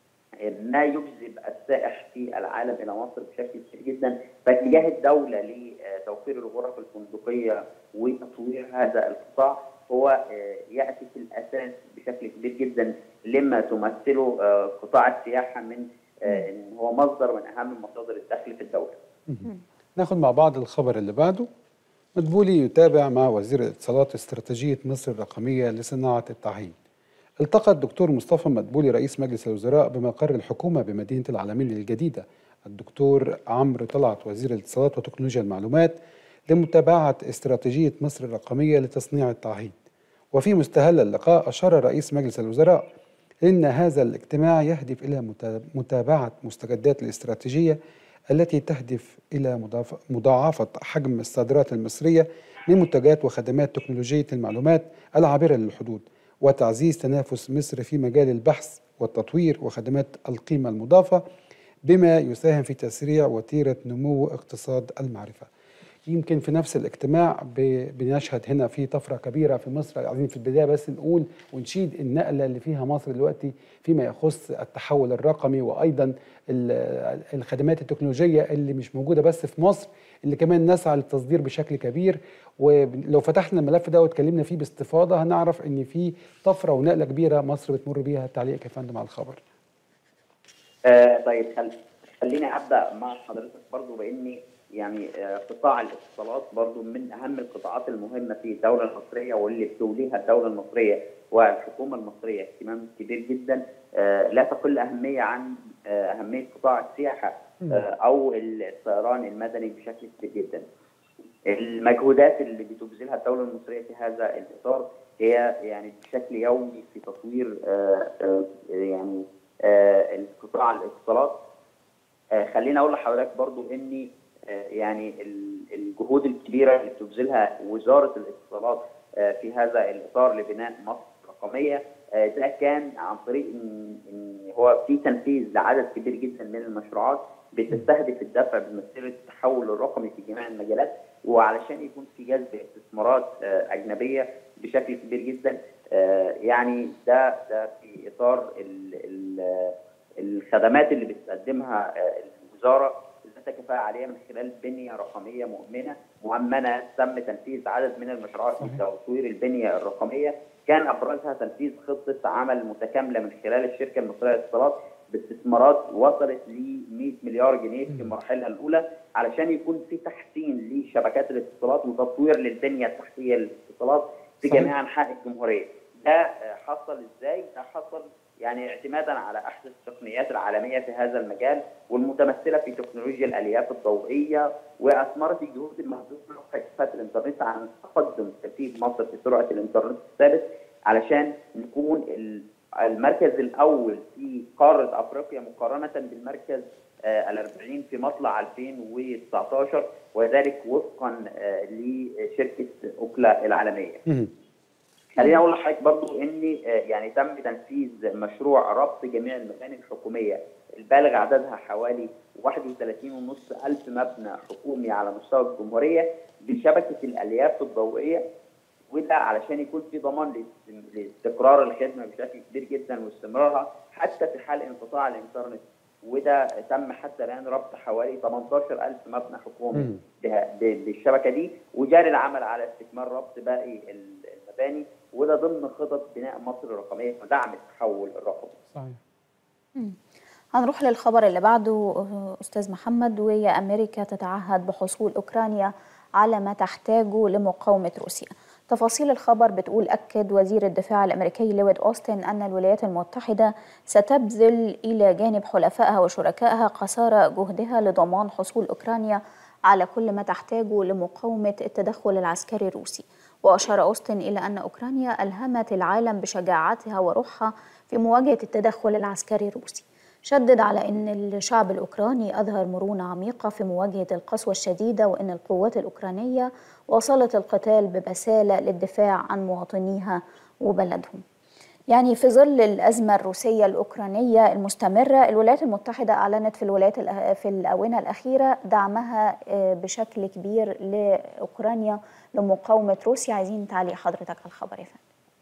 ما يجذب السائح في العالم الى مصر بشكل كبير جدا فاتجاه الدوله لتوفير الغرف الفندقيه وتطوير هذا القطاع هو آه، ياتي في الاساس بشكل كبير جدا لما تمثله آه، قطاع السياحه من آه، ان هو مصدر من اهم مصادر الدخل في الدوله. ناخد مع بعض الخبر اللي بعده مدبولي يتابع مع وزير الاتصالات استراتيجية مصر الرقمية لصناعة التعهين التقى الدكتور مصطفى مدبولي رئيس مجلس الوزراء بمقر الحكومة بمدينة العالمين الجديدة الدكتور عمرو طلعت وزير الاتصالات وتكنولوجيا المعلومات لمتابعة استراتيجية مصر الرقمية لتصنيع التعهين وفي مستهل اللقاء أشار رئيس مجلس الوزراء إن هذا الاجتماع يهدف إلى متا- متابعة مستجدات الاستراتيجية التي تهدف إلى مضاف- مضاعفة حجم الصادرات المصرية من منتجات وخدمات تكنولوجية المعلومات العابرة للحدود وتعزيز تنافس مصر في مجال البحث والتطوير وخدمات القيمة المضافة بما يساهم في تسريع وتيرة نمو اقتصاد المعرفة يمكن في نفس الاجتماع ب- بنشهد هنا في طفرة كبيرة في مصر عايزين في البداية بس نقول ونشيد النقلة اللي فيها مصر دلوقتي فيما يخص التحول الرقمي وأيضا ال- الخدمات التكنولوجية اللي مش موجودة بس في مصر اللي كمان نسعى للتصدير بشكل كبير ولو فتحنا الملف ده واتكلمنا فيه باستفاضة هنعرف ان في طفرة ونقلة كبيرة مصر بتمر بيها تعليق يا فندم على الخبر آه طيب خل... خليني ابدا مع حضرتك برضو باني يعني آه قطاع الاتصالات برضو من اهم القطاعات المهمه في الدوله المصريه واللي بتوليها الدوله المصريه والحكومه المصريه اهتمام كبير جدا آه لا تقل اهميه عن آه اهميه قطاع السياحه آه او الطيران المدني بشكل كبير جدا. المجهودات اللي بتبذلها الدوله المصريه في هذا الاطار هي يعني بشكل يومي في تطوير آه آه يعني آه القطاع الاتصالات آه خليني اقول لحضرتك برضو اني آه يعني ال- الجهود الكبيره اللي بتبذلها وزاره الاتصالات آه في هذا الاطار لبناء مصر رقميه آه ده كان عن طريق ان إن هو في تنفيذ لعدد كبير جدا من المشروعات بتستهدف الدفع بمسيره التحول الرقمي في جميع المجالات وعلشان يكون في جذب استثمارات آه اجنبيه بشكل كبير جدا آه يعني ده ده في اطار ال ال الخدمات اللي بتقدمها آه، الوزاره ذات كفاءه عاليه من خلال بنيه رقميه مؤمنه مؤمنه تم تنفيذ عدد من المشروعات في تطوير البنيه الرقميه كان ابرزها تنفيذ خطه عمل متكامله من خلال الشركه المصريه للاتصالات باستثمارات وصلت ل 100 مليار جنيه في مراحلها الاولى علشان يكون في تحسين لشبكات الاتصالات وتطوير للبنيه التحتيه للاتصالات في صحيح. جميع انحاء الجمهوريه. ده آه، حصل ازاي؟ ده حصل يعني اعتمادا على احدث التقنيات العالميه في هذا المجال والمتمثله في تكنولوجيا الالياف الضوئيه واثمرت الجهود المهدوده لكافه الانترنت عن تقدم ترتيب مصر في سرعه الانترنت الثابت علشان نكون ال- المركز الاول في قاره افريقيا مقارنه بالمركز آه، الأربعين في مطلع 2019 وذلك وفقا آه، لشركه اوكلا العالميه. مم. خليني اقول لحضرتك برضو ان آه، يعني تم تنفيذ مشروع ربط جميع المباني الحكوميه البالغ عددها حوالي 31.5 ألف مبنى حكومي على مستوى الجمهوريه بشبكه الالياف الضوئيه وده علشان يكون في ضمان لاست- لاستقرار الخدمه بشكل كبير جدا واستمرارها حتى في حال انقطاع الانترنت وده تم حتى الان ربط حوالي 18000 مبنى حكومي مم. به- ب- بالشبكه دي وجاري العمل على استكمال ربط باقي ال- المباني وده ضمن خطط بناء مصر الرقميه ودعم التحول الرقمي. صحيح هنروح للخبر اللي بعده آه، أستاذ محمد وهي أمريكا تتعهد بحصول أوكرانيا على ما تحتاجه لمقاومة روسيا تفاصيل الخبر بتقول أكد وزير الدفاع الأمريكي لويد أوستن أن الولايات المتحدة ستبذل إلى جانب حلفائها وشركائها قصارى جهدها لضمان حصول أوكرانيا على كل ما تحتاجه لمقاومة التدخل العسكري الروسي وأشار أوستن إلى أن أوكرانيا ألهمت العالم بشجاعتها وروحها في مواجهة التدخل العسكري الروسي شدد على أن الشعب الأوكراني أظهر مرونة عميقة في مواجهة القسوة الشديدة وأن القوات الأوكرانية واصلت القتال ببسالة للدفاع عن مواطنيها وبلدهم يعني في ظل الأزمة الروسية الأوكرانية المستمرة الولايات المتحدة أعلنت في الولايات الأ- في الآونة الأخيرة دعمها آه، بشكل كبير لأوكرانيا لمقاومة روسيا عايزين تعليق حضرتك على الخبر يا فندم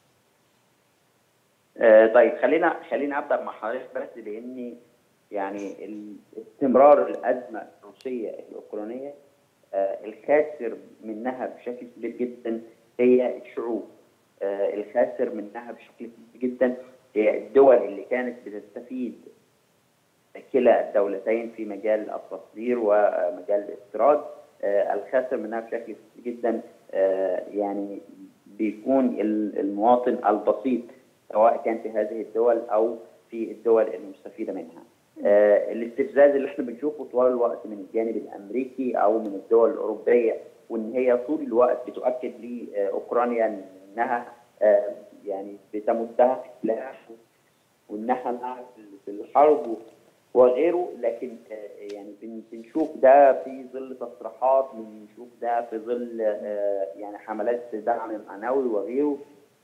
آه، طيب خلينا خلينا ابدا مع حضرتك بس لان يعني ال- استمرار الازمه الروسيه الاوكرانيه آه، الخاسر منها بشكل كبير جدا هي الشعوب آه، الخاسر منها بشكل كبير جدا هي الدول اللي كانت بتستفيد كلا الدولتين في مجال التصدير ومجال الاستيراد آه، الخاسر منها بشكل كبير جدا آه، يعني بيكون ال- المواطن البسيط سواء كان في هذه الدول او في الدول المستفيده منها. آه، الاستفزاز اللي احنا بنشوفه طوال الوقت من الجانب الامريكي او من الدول الاوروبيه وان هي طول الوقت بتؤكد لاوكرانيا انها آه، يعني بتمدها سلاح وانها معها في الحرب وغيره لكن آه، يعني بن- بنشوف ده في ظل تصريحات بنشوف ده في ظل آه، يعني حملات دعم معنوي وغيره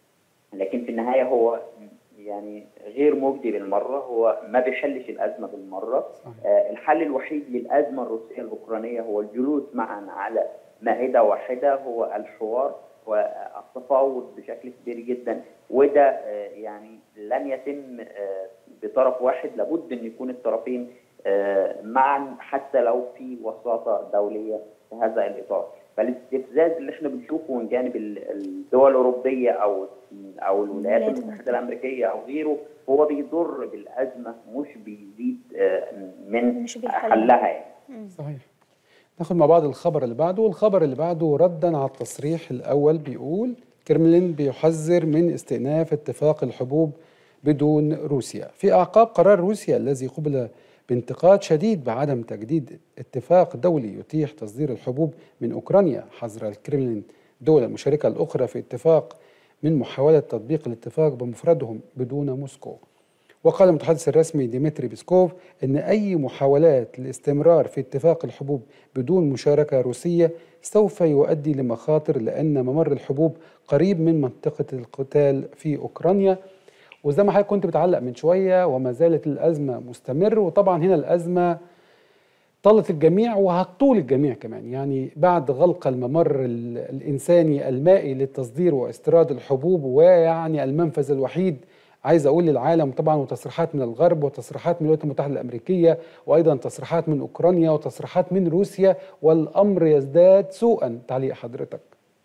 لكن في النهايه هو يعني غير مجدي بالمره هو ما بيحلش الازمه بالمره آه، الحل الوحيد للازمه الروسيه الاوكرانيه هو الجلوس معا على مائده واحده هو الحوار والتفاوض بشكل كبير جدا وده آه، يعني لن يتم آه، بطرف واحد لابد ان يكون الطرفين آه، معا حتى لو في وساطه دوليه في هذا الاطار فالاستفزاز اللي احنا بنشوفه من جانب ال- الدول الاوروبيه او او الولايات الولايات المتحده الامريكيه او غيره هو بيضر بالازمه مش بيزيد آه، من مش بيحلها. حلها يعني صحيح ناخد مع بعض الخبر اللي بعده والخبر اللي بعده ردا على التصريح الأول بيقول كرملين بيحذر من استئناف اتفاق الحبوب بدون روسيا في أعقاب قرار روسيا الذي قبل بانتقاد شديد بعدم تجديد اتفاق دولي يتيح تصدير الحبوب من أوكرانيا حظر الكرملين الدول المشاركة الأخرى في اتفاق من محاولة تطبيق الاتفاق بمفردهم بدون موسكو وقال المتحدث الرسمي ديمتري بيسكوف ان اي محاولات للاستمرار في اتفاق الحبوب بدون مشاركه روسيه سوف يؤدي لمخاطر لان ممر الحبوب قريب من منطقه القتال في اوكرانيا وزي ما حضرتك كنت بتعلق من شويه وما زالت الازمه مستمر وطبعا هنا الازمه طالت الجميع وهتطول الجميع كمان يعني بعد غلق الممر ال- الإنساني المائي للتصدير واستيراد الحبوب ويعني المنفذ الوحيد عايز أقول للعالم طبعا وتصريحات من الغرب وتصريحات من الولايات المتحدة الأمريكية وأيضا تصريحات من أوكرانيا وتصريحات من روسيا والأمر يزداد سوءا تعليق حضرتك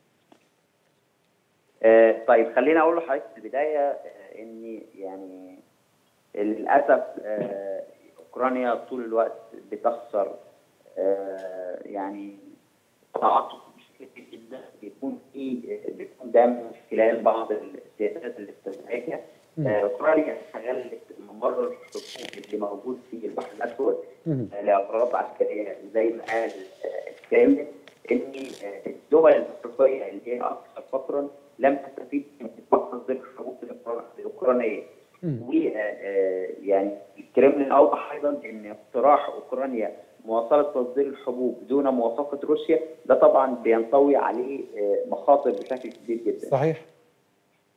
آه، طيب خليني اقول لحضرتك في البدايه آه، اني يعني للاسف آه، اوكرانيا طول الوقت بتخسر آه، يعني تعاطف بشكل كبير جدا بيكون في بيكون دايما خلال بعض السياسات اللي بتتعمل مم. آه، اوكرانيا استغلت ممر الحكومي اللي موجود في البحر الاسود مم. آه، لاغراض عسكريه زي ما قال آه، الكرملين ان آه، الدول الافريقيه اللي هي اكثر فقرا لم تستفيد من اتفاق تصدير الحبوب الأوكرا- الاوكرانيه و آه، آه، يعني الكرملين اوضح ايضا ان اقتراح اوكرانيا مواصله تصدير الحبوب دون موافقه روسيا ده طبعا بينطوي عليه آه، مخاطر بشكل كبير جدا صحيح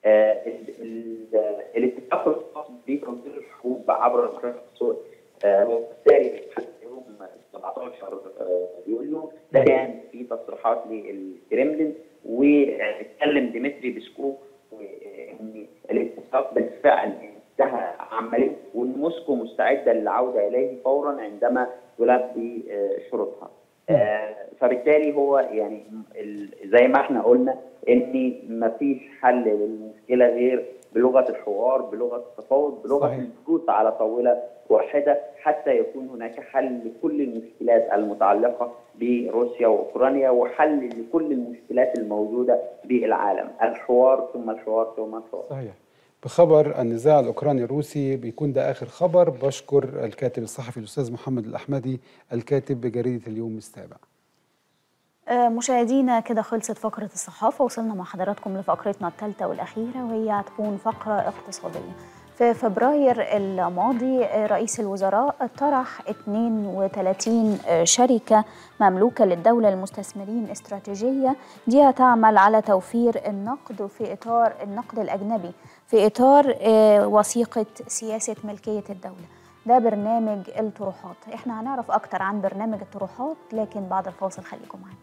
آه، ال- ال- الاتفاق الخاص بتنظير الحروب عبر السوق الساري يوم 17 آه، يوليو ده كان في تصريحات للكريملين واتكلم ديمتري بيسكوف ان الاتفاق بالفعل انتهى عمليا وان موسكو مستعده للعوده اليه فورا عندما تلبي آه، شروطها. آه، فبالتالي هو يعني ال- زي ما احنا قلنا ان مفيش حل للمشكله غير بلغه الحوار بلغه التفاوض بلغه صحيح. الجلوس على طاوله واحده حتى يكون هناك حل لكل المشكلات المتعلقه بروسيا واوكرانيا وحل لكل المشكلات الموجوده بالعالم الحوار ثم الحوار ثم الحوار صحيح بخبر النزاع الاوكراني الروسي بيكون ده اخر خبر بشكر الكاتب الصحفي الاستاذ محمد الاحمدي الكاتب بجريده اليوم السابع آه، مشاهدينا كده خلصت فقرة الصحافة وصلنا مع حضراتكم لفقرتنا الثالثة والأخيرة وهي هتكون فقرة اقتصادية في فبراير الماضي آه، رئيس الوزراء طرح 32 آه، شركة مملوكة للدولة للمستثمرين استراتيجية دي هتعمل على توفير النقد في إطار النقد الأجنبي في إطار آه، وثيقة سياسة ملكية الدولة ده برنامج الطروحات احنا هنعرف اكتر عن برنامج الطروحات لكن بعد الفاصل خليكم معانا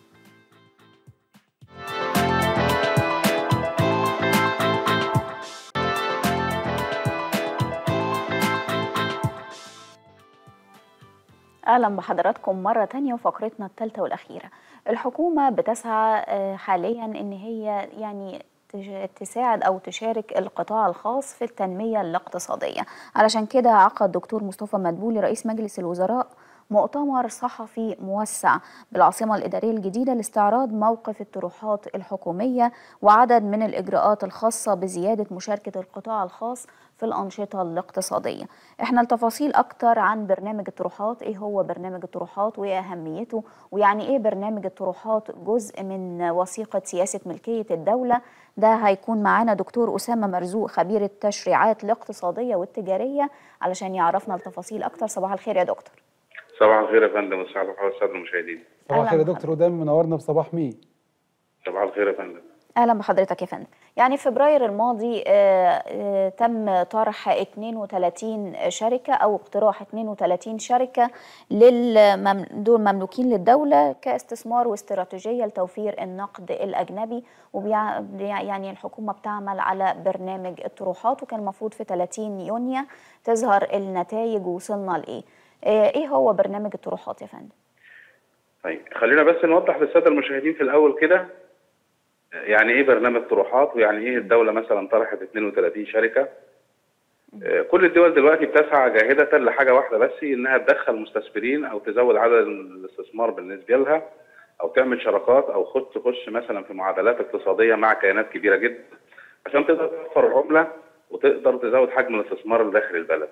اهلا بحضراتكم مره تانية وفقرتنا الثالثه والاخيره الحكومه بتسعى آه، حاليا ان هي يعني تج- تساعد او تشارك القطاع الخاص في التنميه الاقتصاديه علشان كده عقد دكتور مصطفى مدبولي رئيس مجلس الوزراء مؤتمر صحفي موسع بالعاصمة الإدارية الجديدة لاستعراض موقف الطروحات الحكومية وعدد من الإجراءات الخاصة بزيادة مشاركة القطاع الخاص في الأنشطة الاقتصادية احنا التفاصيل أكتر عن برنامج الطروحات إيه هو برنامج الطروحات وإيه أهميته ويعني إيه برنامج الطروحات جزء من وثيقة سياسة ملكية الدولة ده هيكون معانا دكتور أسامة مرزوق خبير التشريعات الاقتصادية والتجارية علشان يعرفنا التفاصيل أكتر صباح الخير يا دكتور صباح الخير يا فندم وصباح الخير الساده المشاهدين صباح الخير يا دكتور ودايما منورنا بصباح مين صباح الخير يا فندم اهلا بحضرتك يا فندم يعني في فبراير الماضي آه، آه، تم طرح 32 شركه او اقتراح 32 شركه للمم... دول مملوكين للدوله كاستثمار واستراتيجيه لتوفير النقد الاجنبي وبيع... يعني الحكومه بتعمل على برنامج الطروحات وكان المفروض في 30 يونيو تظهر النتائج وصلنا لايه آه، ايه هو برنامج الطروحات يا فندم طيب خلينا بس نوضح للساده المشاهدين في الاول كده يعني ايه برنامج طروحات ويعني ايه الدوله مثلا طرحت 32 شركه آه، كل الدول دلوقتي بتسعى جاهده لحاجه واحده بس انها تدخل مستثمرين او تزود عدد الاستثمار بالنسبه لها او تعمل شراكات او خد تخش مثلا في معادلات اقتصاديه مع كيانات كبيره جدا عشان تقدر توفر العمله وتقدر تزود حجم الاستثمار اللي داخل البلد.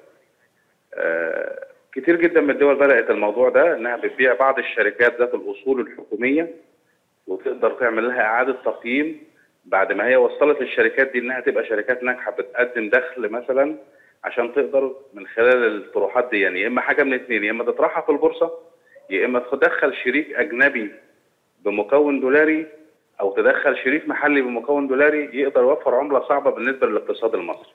آه، كتير جدا من الدول بدات الموضوع ده انها بتبيع بعض الشركات ذات الاصول الحكوميه وتقدر تعمل لها اعاده تقييم بعد ما هي وصلت الشركات دي انها تبقى شركات ناجحه بتقدم دخل مثلا عشان تقدر من خلال الطروحات دي يعني يا اما حاجه من اثنين يا اما تطرحها في البورصه يا اما تدخل شريك اجنبي بمكون دولاري او تدخل شريك محلي بمكون دولاري يقدر يوفر عمله صعبه بالنسبه للاقتصاد المصري.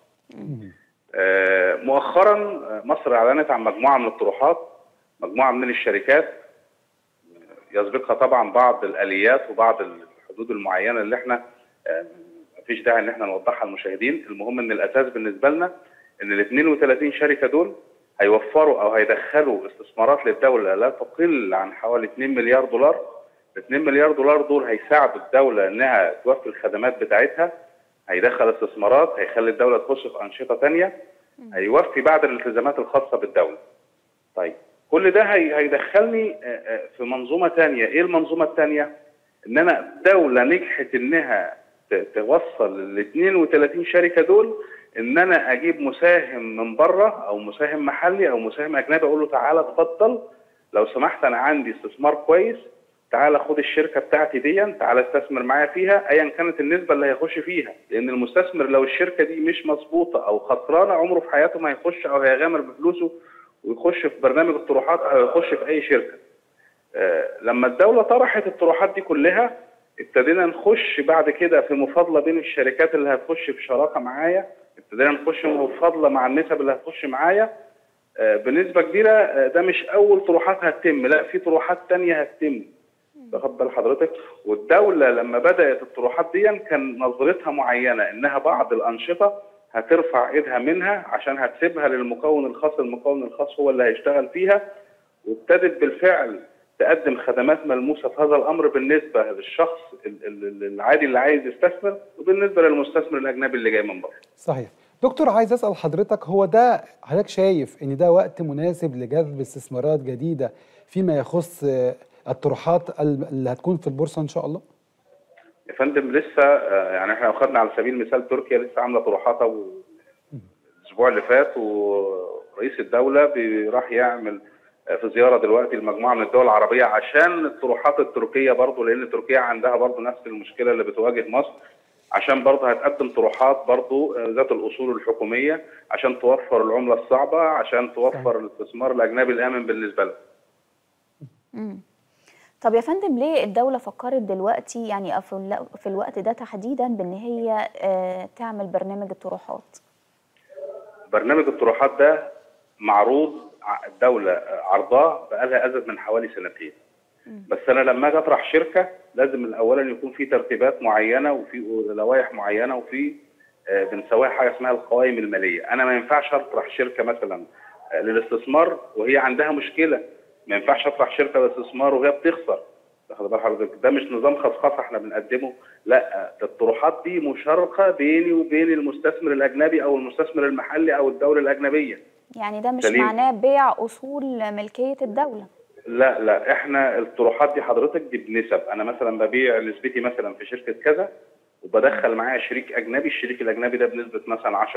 آه، مؤخرا آه، مصر اعلنت عن مجموعه من الطروحات مجموعه من الشركات يسبقها طبعا بعض الاليات وبعض الحدود المعينه اللي احنا آه، مفيش داعي ان احنا نوضحها للمشاهدين المهم ان الاساس بالنسبه لنا ان ال 32 شركه دول هيوفروا او هيدخلوا استثمارات للدوله لا تقل عن حوالي 2 مليار دولار ال 2 مليار دولار دول هيساعدوا الدوله انها توفي الخدمات بتاعتها هيدخل استثمارات هيخلي الدوله تخش في انشطه ثانيه هيوفي بعض الالتزامات الخاصه بالدوله. طيب كل ده هي- هيدخلني آه، آه، في منظومه ثانيه، ايه المنظومه الثانيه؟ ان انا دوله نجحت انها ت- توصل ال 32 شركه دول ان انا اجيب مساهم من بره او مساهم محلي او مساهم اجنبي اقول له تعالى اتفضل لو سمحت انا عندي استثمار كويس تعالى خد الشركه بتاعتي دي تعالى استثمر معايا فيها ايا كانت النسبه اللي هيخش فيها لان المستثمر لو الشركه دي مش مظبوطه او خسرانه عمره في حياته ما هيخش او هيغامر بفلوسه ويخش في برنامج الطروحات او يخش في اي شركه. آه، لما الدوله طرحت الطروحات دي كلها ابتدينا نخش بعد كده في مفاضله بين الشركات اللي هتخش في شراكه معايا ابتدينا نخش مفاضله مع النسب اللي هتخش معايا آه، بنسبه كبيره آه، ده مش اول طروحات هتتم لا في طروحات تانية هتتم واخد بال حضرتك والدوله لما بدات الطروحات دي كان نظرتها معينه انها بعض الانشطه هترفع ايدها منها عشان هتسيبها للمكون الخاص المكون الخاص هو اللي هيشتغل فيها وابتدت بالفعل تقدم خدمات ملموسه في هذا الامر بالنسبه للشخص ال- ال- العادي اللي عايز يستثمر وبالنسبه للمستثمر الاجنبي اللي جاي من بره. صحيح دكتور عايز اسال حضرتك هو ده حضرتك شايف ان ده وقت مناسب لجذب استثمارات جديده فيما يخص آه، الطروحات ال- اللي هتكون في البورصه ان شاء الله يا فندم لسه آه، يعني احنا اخذنا على سبيل المثال تركيا لسه عامله طروحاتها و- الاسبوع اللي فات ورئيس الدوله بي- راح يعمل آه، في زياره دلوقتي لمجموعه من الدول العربيه عشان الطروحات التركيه برضه لان تركيا عندها برضه نفس المشكله اللي بتواجه مصر عشان برضه هتقدم طروحات برضه آه، ذات الاصول الحكوميه عشان توفر العمله الصعبه عشان توفر الاستثمار الاجنبي الامن بالنسبه لها. مم. طب يا فندم ليه الدولة فكرت دلوقتي يعني في الل- في الوقت ده تحديدا بان هي آه، تعمل برنامج الطروحات برنامج الطروحات ده معروض ع- الدولة عرضاه بقالها أزيد من حوالي سنتين بس أنا لما أجي أطرح شركة لازم أولا يكون في ترتيبات معينة وفي لوائح معينة وفي آه، بنسويها حاجة اسمها القوائم المالية أنا ما ينفعش أطرح شركة مثلا آه، للاستثمار وهي عندها مشكلة ما ينفعش أطرح شركة للاستثمار وهي بتخسر واخد بال حضرتك ده مش نظام خصخصه احنا بنقدمه لا ده الطروحات دي مشاركه بيني وبين المستثمر الاجنبي او المستثمر المحلي او الدوله الاجنبيه يعني ده مش سليم. معناه بيع اصول ملكية الدولة لا لا احنا الطروحات دي حضرتك دي بنسب انا مثلا ببيع نسبتي مثلا في شركه كذا وبدخل معايا شريك اجنبي الشريك الاجنبي ده بنسبه مثلا 10%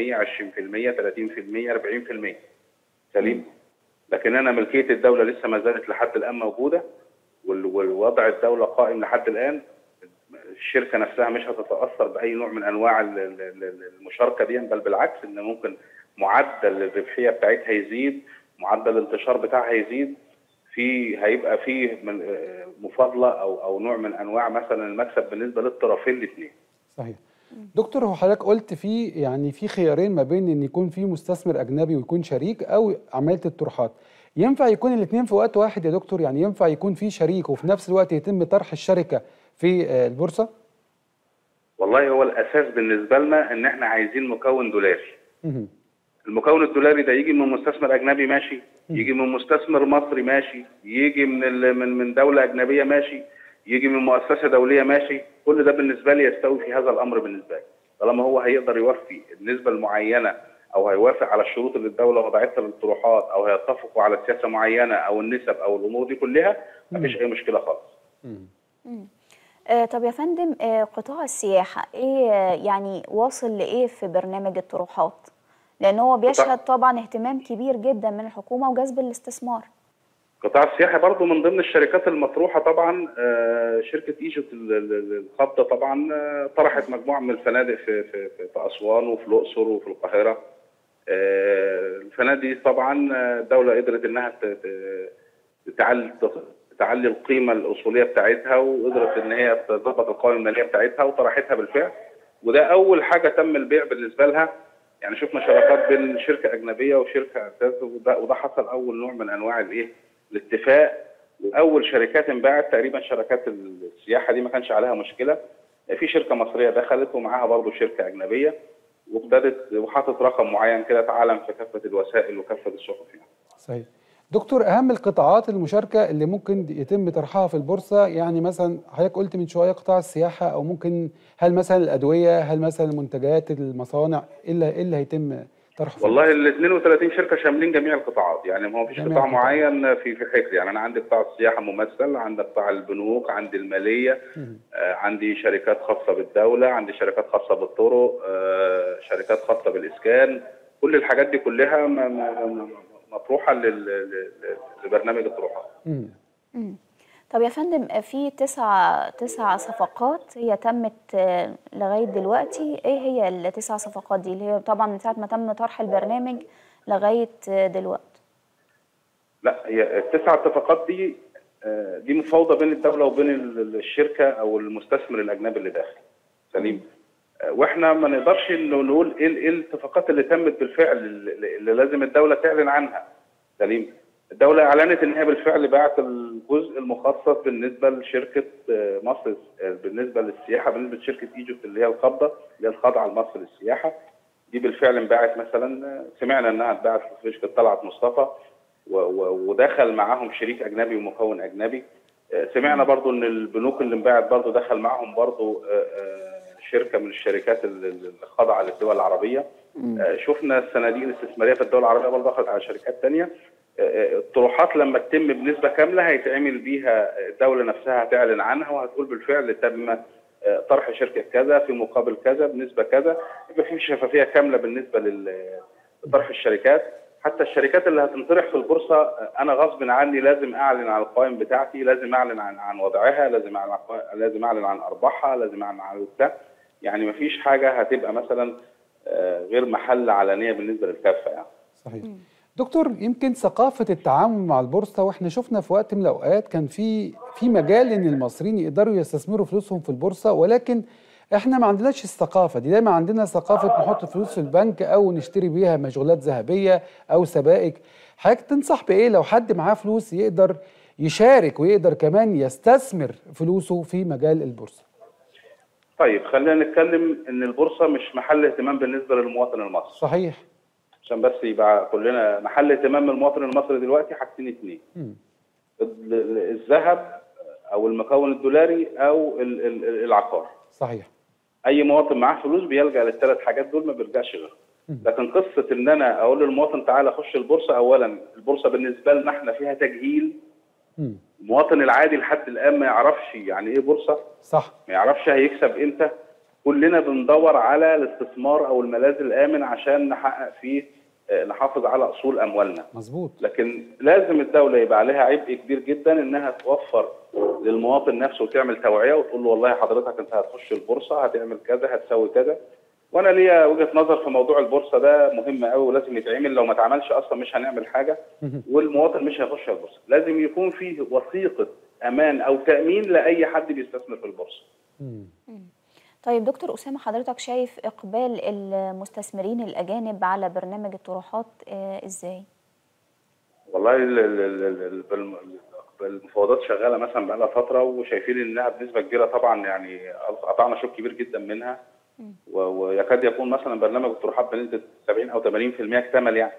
20% 30% 40% سليم لكن انا ملكيه الدوله لسه ما زالت لحد الان موجوده وال- والوضع الدوله قائم لحد الان الشركه نفسها مش هتتاثر باي نوع من انواع ال- ال- ال- المشاركه دي بل بالعكس ان ممكن معدل الربحيه بتاعتها يزيد معدل الانتشار بتاعها يزيد في هيبقى فيه من آه، مفاضله او او نوع من انواع مثلا المكسب بالنسبه للطرفين الاثنين صحيح دكتور هو حضرتك قلت في يعني في خيارين ما بين ان يكون في مستثمر اجنبي ويكون شريك او عمليه الطروحات ينفع يكون الاثنين في وقت واحد يا دكتور يعني ينفع يكون في شريك وفي نفس الوقت يتم طرح الشركه في آه، البورصه والله هو الاساس بالنسبه لنا ان احنا عايزين مكون دولاري مهم. المكون الدولاري ده يجي من مستثمر اجنبي ماشي يجي من مستثمر مصري ماشي يجي من ال- من من دوله اجنبيه ماشي يجي من مؤسسه دوليه ماشي كل ده بالنسبه لي يستوي في هذا الامر بالنسبه لي طالما هو هيقدر يوفي النسبه المعينه او هيوافق على الشروط اللي الدوله وضعتها للطروحات او هيتفقوا على سياسه معينه او النسب او الامور دي كلها مفيش اي مشكله خالص مم. آه، طب يا فندم آه، قطاع السياحة ايه آه، يعني واصل لايه في برنامج الطروحات لان هو بيشهد طبعا اهتمام كبير جدا من الحكومة وجذب الاستثمار قطاع السياحه برضو من ضمن الشركات المطروحه طبعا آه، شركه ايجيبت ال- ال- القابضه طبعا آه، طرحت مجموعه من الفنادق في في في في اسوان وفي الاقصر وفي القاهره آه، الفنادق دي طبعا آه، الدوله قدرت انها ت- ت- تعلي تعلي القيمه الاصوليه بتاعتها وقدرت ان هي تظبط القوائم الماليه بتاعتها وطرحتها بالفعل وده اول حاجه تم البيع بالنسبه لها يعني شفنا شراكات بين شركه اجنبيه وشركه اساس وده, وده حصل اول نوع من انواع الايه الاتفاق واول شركات انباعت تقريبا شركات السياحه دي ما كانش عليها مشكله في شركه مصريه دخلت ومعاها برضه شركه اجنبيه وابتدت وحاطط رقم معين كده تعلم في كافه الوسائل وكافه الصحف يعني. صحيح دكتور اهم القطاعات المشاركه اللي ممكن يتم طرحها في البورصه يعني مثلا حضرتك قلت من شويه قطاع السياحه او ممكن هل مثلا الادويه هل مثلا المنتجات المصانع ايه اللي إيه اللي هيتم طرحه في والله ال 32 شركه شاملين جميع القطاعات يعني ما فيش جميع قطاع القطاعات. معين في في حكر يعني انا عندي قطاع السياحه ممثل عندي قطاع البنوك عندي الماليه مم. آه، عندي شركات خاصه بالدوله عندي شركات خاصه بالطرق آه، شركات خاصه بالاسكان كل الحاجات دي كلها م- م- م- مطروحه لل- لل- لبرنامج الطروحات مم. مم. طب يا فندم آه، في تسع تسع صفقات هي تمت آه، لغاية دلوقتي ايه هي التسع صفقات دي اللي هي طبعا من ساعة ما تم طرح البرنامج لغاية آه، دلوقتي لا هي التسع اتفاقات دي آه، دي مفاوضه بين الدوله وبين ال- ال- الشركه او المستثمر الاجنبي اللي داخل سليم آه، واحنا ما نقدرش إنه نقول ايه ال- إيه الاتفاقات اللي تمت بالفعل اللي اللي لازم الدوله تعلن عنها سليم الدوله اعلنت ان هي بالفعل باعت الجزء المخصص بالنسبه لشركه آه، مصر آه، بالنسبه للسياحه بالنسبه لشركه ايجيبت اللي هي القبضه اللي هي الخاضعه لمصر للسياحه دي بالفعل انباعت مثلا آه، سمعنا انها اتباعت في شركه طلعت مصطفى و- و- ودخل معاهم شريك اجنبي ومكون اجنبي آه، سمعنا برضو ان البنوك اللي انباعت برضو دخل معاهم برضو آه، آه، شركه من الشركات ال- ال- الخاضعه للدول العربيه آه، شفنا الصناديق الاستثماريه في الدول العربيه برضه دخلت على شركات تانية آه، آه، الطروحات لما تتم بنسبه كامله هيتعمل بيها الدوله نفسها هتعلن عنها وهتقول بالفعل تم آه، طرح شركه كذا في مقابل كذا بنسبه كذا يبقى في شفافيه كامله بالنسبه لل- لطرح الشركات حتى الشركات اللي هتنطرح في البورصه آه، انا غصب عني لازم اعلن عن القوائم بتاعتي لازم اعلن عن عن وضعها لازم اعلن عن لازم اعلن عن ارباحها لازم اعلن عن بتاع يعني مفيش حاجه هتبقى مثلا آه، غير محل علنيه بالنسبه للكافه يعني صحيح دكتور يمكن ثقافة التعامل مع البورصة واحنا شفنا في وقت من الأوقات كان في في مجال إن المصريين يقدروا يستثمروا فلوسهم في البورصة ولكن احنا ما عندناش الثقافة دي دايما عندنا ثقافة نحط فلوس في البنك أو نشتري بيها مشغولات ذهبية أو سبائك حضرتك تنصح بإيه لو حد معاه فلوس يقدر يشارك ويقدر كمان يستثمر فلوسه في مجال البورصة طيب خلينا نتكلم ان البورصه مش محل اهتمام بالنسبه للمواطن المصري صحيح عشان بس يبقى كلنا محل اهتمام المواطن المصري دلوقتي حاجتين اتنين مم. ال- ال- الذهب او المكون الدولاري او ال- ال- العقار صحيح اي مواطن معاه فلوس بيلجا للثلاث حاجات دول ما بيرجعش غيرهم لكن قصه ان انا اقول للمواطن تعالى خش البورصه اولا البورصه بالنسبه لنا احنا فيها تجهيل مم. المواطن العادي لحد الان ما يعرفش يعني ايه بورصه صح ما يعرفش هيكسب امتى كلنا بندور على الاستثمار او الملاذ الامن عشان نحقق فيه آه، نحافظ على اصول اموالنا مظبوط لكن لازم الدوله يبقى عليها عبء كبير جدا انها توفر للمواطن نفسه وتعمل توعيه وتقول له والله حضرتك انت هتخش البورصه هتعمل كذا هتسوي كذا وانا ليا وجهه نظر في موضوع البورصه ده مهم قوي ولازم يتعمل لو ما اتعملش اصلا مش هنعمل حاجه والمواطن مش هيخش البورصه لازم يكون فيه وثيقه امان او تامين لاي حد بيستثمر في البورصه طيب دكتور أسامة حضرتك شايف إقبال المستثمرين الأجانب على برنامج الطروحات آه، إزاي؟ والله ال- ال- ال- ال- الم- المفاوضات شغاله مثلا بقى لها فتره وشايفين انها بنسبه كبيره طبعا يعني قطعنا شوط كبير جدا منها و- ويكاد يكون مثلا برنامج الطروحات بنسبه 70 او 80% اكتمل يعني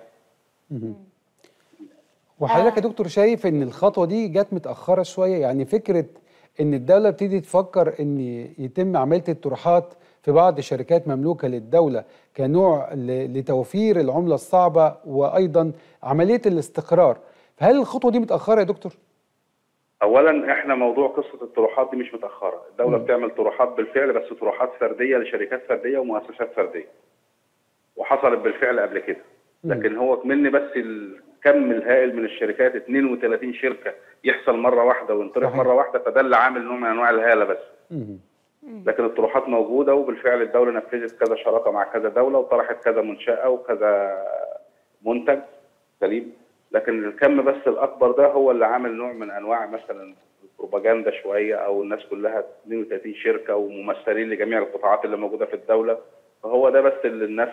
وحضرتك يا دكتور شايف ان الخطوه دي جت متاخره شويه يعني فكره ان الدوله بتيجي تفكر ان يتم عمليه الطروحات في بعض الشركات مملوكه للدوله كنوع ل- لتوفير العمله الصعبه وايضا عمليه الاستقرار فهل الخطوه دي متاخره يا دكتور اولا احنا موضوع قصه الطروحات دي مش متاخره الدوله بتعمل طروحات بالفعل بس طروحات فرديه لشركات فرديه ومؤسسات فرديه وحصلت بالفعل قبل كده لكن هو كمن بس الكم الهائل من الشركات 32 شركه يحصل مره واحده وينطرح صحيح. مره واحده فده اللي عامل نوع من انواع الهاله بس مم. لكن الطروحات موجوده وبالفعل الدوله نفذت كذا شراكه مع كذا دوله وطرحت كذا منشاه وكذا منتج سليم لكن الكم بس الاكبر ده هو اللي عامل نوع من انواع مثلا البروباجندا شويه او الناس كلها 32 شركه وممثلين لجميع القطاعات اللي موجوده في الدوله فهو ده بس اللي الناس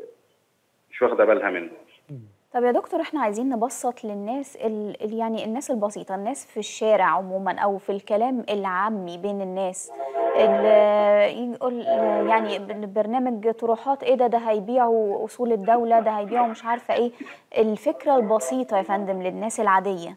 مش واخده بالها منه طب يا دكتور احنا عايزين نبسط للناس ال ال- يعني الناس البسيطة الناس في الشارع عموما او في الكلام العامي بين الناس اللي يقول يعني برنامج طروحات ايه ده ده هيبيعوا اصول الدولة ده هيبيعوا مش عارفة ايه الفكرة البسيطة يا فندم للناس العادية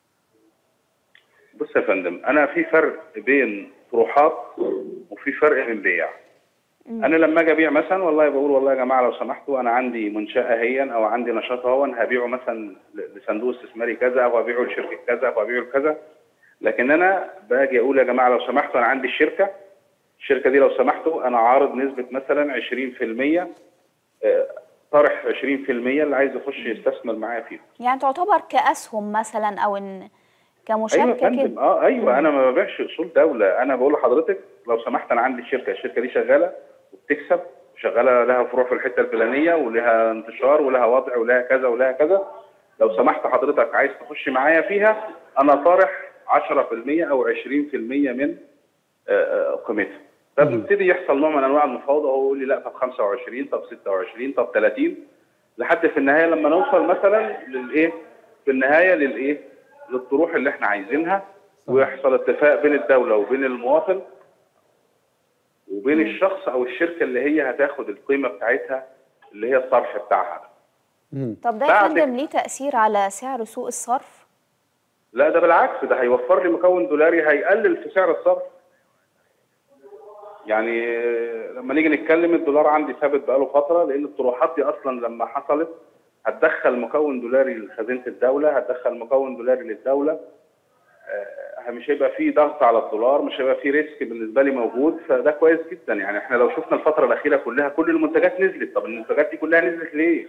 بص يا فندم انا في فرق بين طروحات وفي فرق بين بيع انا لما اجي ابيع مثلا والله بقول والله يا جماعه لو سمحتوا انا عندي منشاه اهيا او عندي نشاط اهون هبيعه مثلا ل- لصندوق استثماري كذا او هبيعه لشركه كذا او هبيعه لكذا لكن انا باجي اقول يا جماعه لو سمحتوا انا عندي الشركه الشركه دي لو سمحتوا انا عارض نسبه مثلا 20% آه، طرح 20% اللي عايز يخش يستثمر معايا فيها يعني تعتبر كأسهم مثلا او ان ايوه يا كمشاركة فندم كده اه ايوه انا ما ببيعش اصول دوله انا بقول لحضرتك لو سمحت انا عندي الشركه الشركه دي شغاله وبتكسب وشغاله لها فروع في الحته الفلانيه ولها انتشار ولها وضع ولها كذا ولها كذا لو سمحت حضرتك عايز تخش معايا فيها انا طارح 10% 10% او 20% من آه، آه، قيمتها فبيبتدي يحصل نوع من انواع المفاوضه هو يقول لي لا طب 25 طب 26 طب 30 لحد في النهايه لما نوصل مثلا للايه في النهايه للايه للطروح اللي احنا عايزينها ويحصل اتفاق بين الدوله وبين المواطن وبين الشخص او الشركه اللي هي هتاخد القيمه بتاعتها اللي هي الصرف بتاعها طب ده يا بعد- فندم ليه تأثير على سعر سوق الصرف؟ لا ده بالعكس ده هيوفر لي مكون دولاري هيقلل في سعر الصرف يعني آه، لما نيجي نتكلم الدولار عندي ثابت بقاله فتره لان الطروحات دي اصلا لما حصلت هتدخل مكون دولاري لخزينه الدوله هتدخل مكون دولاري للدوله آه، مش هيبقى فيه ضغط على الدولار مش هيبقى فيه ريسك بالنسبه لي موجود فده كويس جدا يعني احنا لو شفنا الفتره الاخيره كلها كل المنتجات نزلت طب المنتجات دي كلها نزلت ليه؟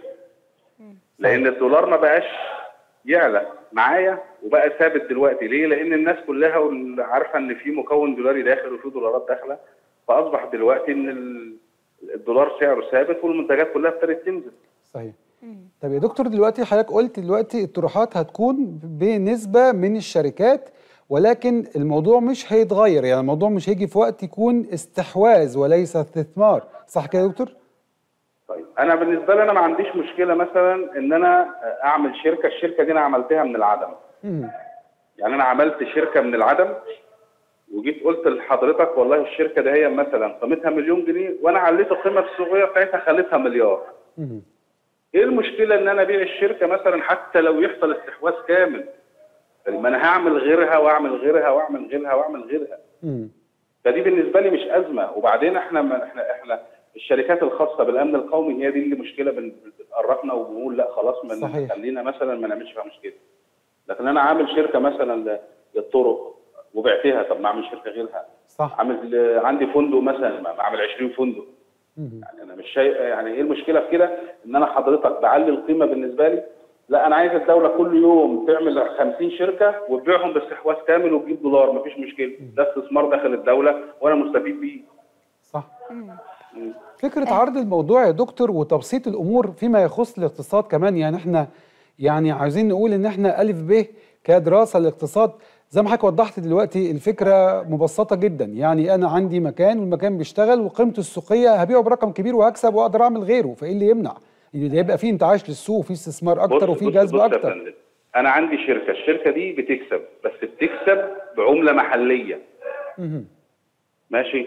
لان الدولار ما بقاش يعلى معايا وبقى ثابت دلوقتي ليه؟ لان الناس كلها وال- عارفه ان في مكون دولاري داخل وفي دولارات داخله فاصبح دلوقتي ان ال- الدولار سعره ثابت والمنتجات كلها ابتدت تنزل صحيح طب يا دكتور دلوقتي حضرتك قلت دلوقتي الطروحات هتكون بنسبة من الشركات ولكن الموضوع مش هيتغير يعني الموضوع مش هيجي في وقت يكون استحواذ وليس استثمار صح كده يا دكتور؟ طيب انا بالنسبه لي انا ما عنديش مشكله مثلا ان انا اعمل شركه الشركه دي انا عملتها من العدم مم. يعني انا عملت شركه من العدم وجيت قلت لحضرتك والله الشركه دي هي مثلا قيمتها مليون جنيه وانا عليت القيمه السوقيه بتاعتها خليتها مليار مم. ايه المشكله ان انا ابيع الشركه مثلا حتى لو يحصل استحواذ كامل طيب ما انا هعمل غيرها واعمل غيرها واعمل غيرها واعمل غيرها مم. فدي بالنسبه لي مش ازمه وبعدين احنا ما احنا احنا الشركات الخاصه بالامن القومي هي دي اللي مشكله بن- بتقرفنا وبنقول لا خلاص ما صحيح. خلينا مثلا ما نعملش فيها مشكله لكن انا عامل شركه مثلا ل- للطرق وبعتها طب ما اعمل شركه غيرها صح عامل عندي فندق مثلا ما ما اعمل 20 فندق مم. يعني انا مش شايف يعني ايه المشكله في كده ان انا حضرتك بعلي القيمه بالنسبه لي لا انا عايز الدوله كل يوم تعمل 50 شركه وتبيعهم باستحواذ كامل وتجيب دولار مفيش مشكله ده استثمار داخل الدوله وانا مستفيد بيه صح مم. فكرة عرض الموضوع يا دكتور وتبسيط الأمور فيما يخص الاقتصاد كمان يعني احنا يعني عايزين نقول إن احنا ألف ب كدراسة للاقتصاد زي ما حضرتك وضحت دلوقتي الفكرة مبسطة جدا يعني أنا عندي مكان والمكان بيشتغل وقيمته السوقية هبيعه برقم كبير وهكسب وأقدر أعمل غيره فإيه اللي يمنع؟ اللي يبقى فيه انتعاش للسوق وفيه استثمار أكتر بص- وفيه بص- جذب بص يا أكتر فندم، انا عندي شركه الشركه دي بتكسب بس بتكسب بعمله محليه مهم. ماشي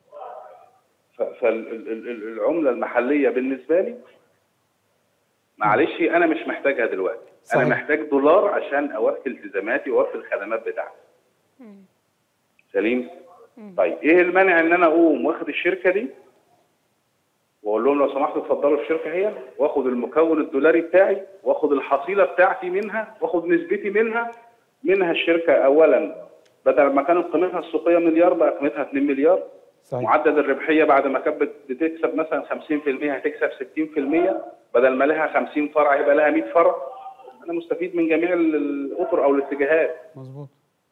فالعمله المحليه بالنسبه لي معلش انا مش محتاجها دلوقتي صحيح. انا محتاج دولار عشان اوفي التزاماتي واوفي الخدمات بتاعتي سليم طيب ايه المانع ان انا اقوم واخد الشركه دي واقول لهم لو سمحتوا اتفضلوا الشركه هي واخد المكون الدولاري بتاعي واخد الحصيله بتاعتي منها واخد نسبتي منها منها الشركه اولا بدل ما كانت قيمتها السوقيه مليار بقى قيمتها 2 مليار صحيح. معدل الربحيه بعد ما كانت بت- بتكسب مثلا 50% هتكسب 60% بدل ما لها 50 فرع هيبقى لها 100 فرع انا مستفيد من جميع ال- الاطر او الاتجاهات مظبوط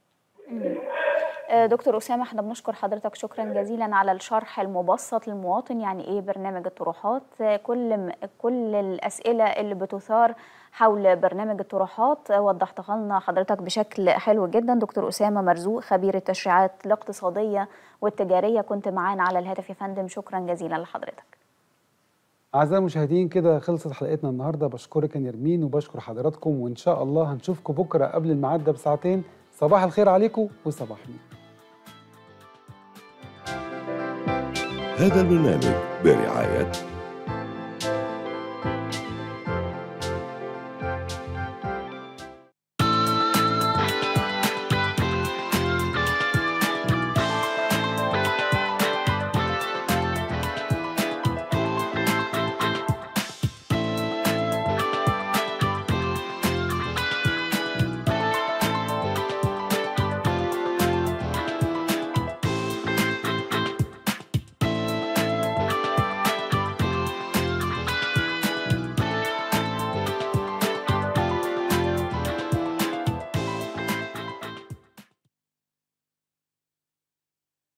آه، دكتور أسامة احنا بنشكر حضرتك شكرا جزيلا على الشرح المبسط للمواطن يعني ايه برنامج الطروحات آه، كل م- كل الأسئلة اللي بتثار حول برنامج الطروحات آه، وضحتها لنا حضرتك بشكل حلو جدا دكتور أسامة مرزوق خبير التشريعات الاقتصادية والتجارية كنت معانا على الهاتف يا فندم شكرا جزيلا لحضرتك أعزائي المشاهدين كده خلصت حلقتنا النهاردة بشكرك يا نرمين وبشكر حضراتكم وإن شاء الله هنشوفكم بكرة قبل الميعاد ده بساعتين صباح الخير عليكم وصباح النور هذا البرنامج برعاية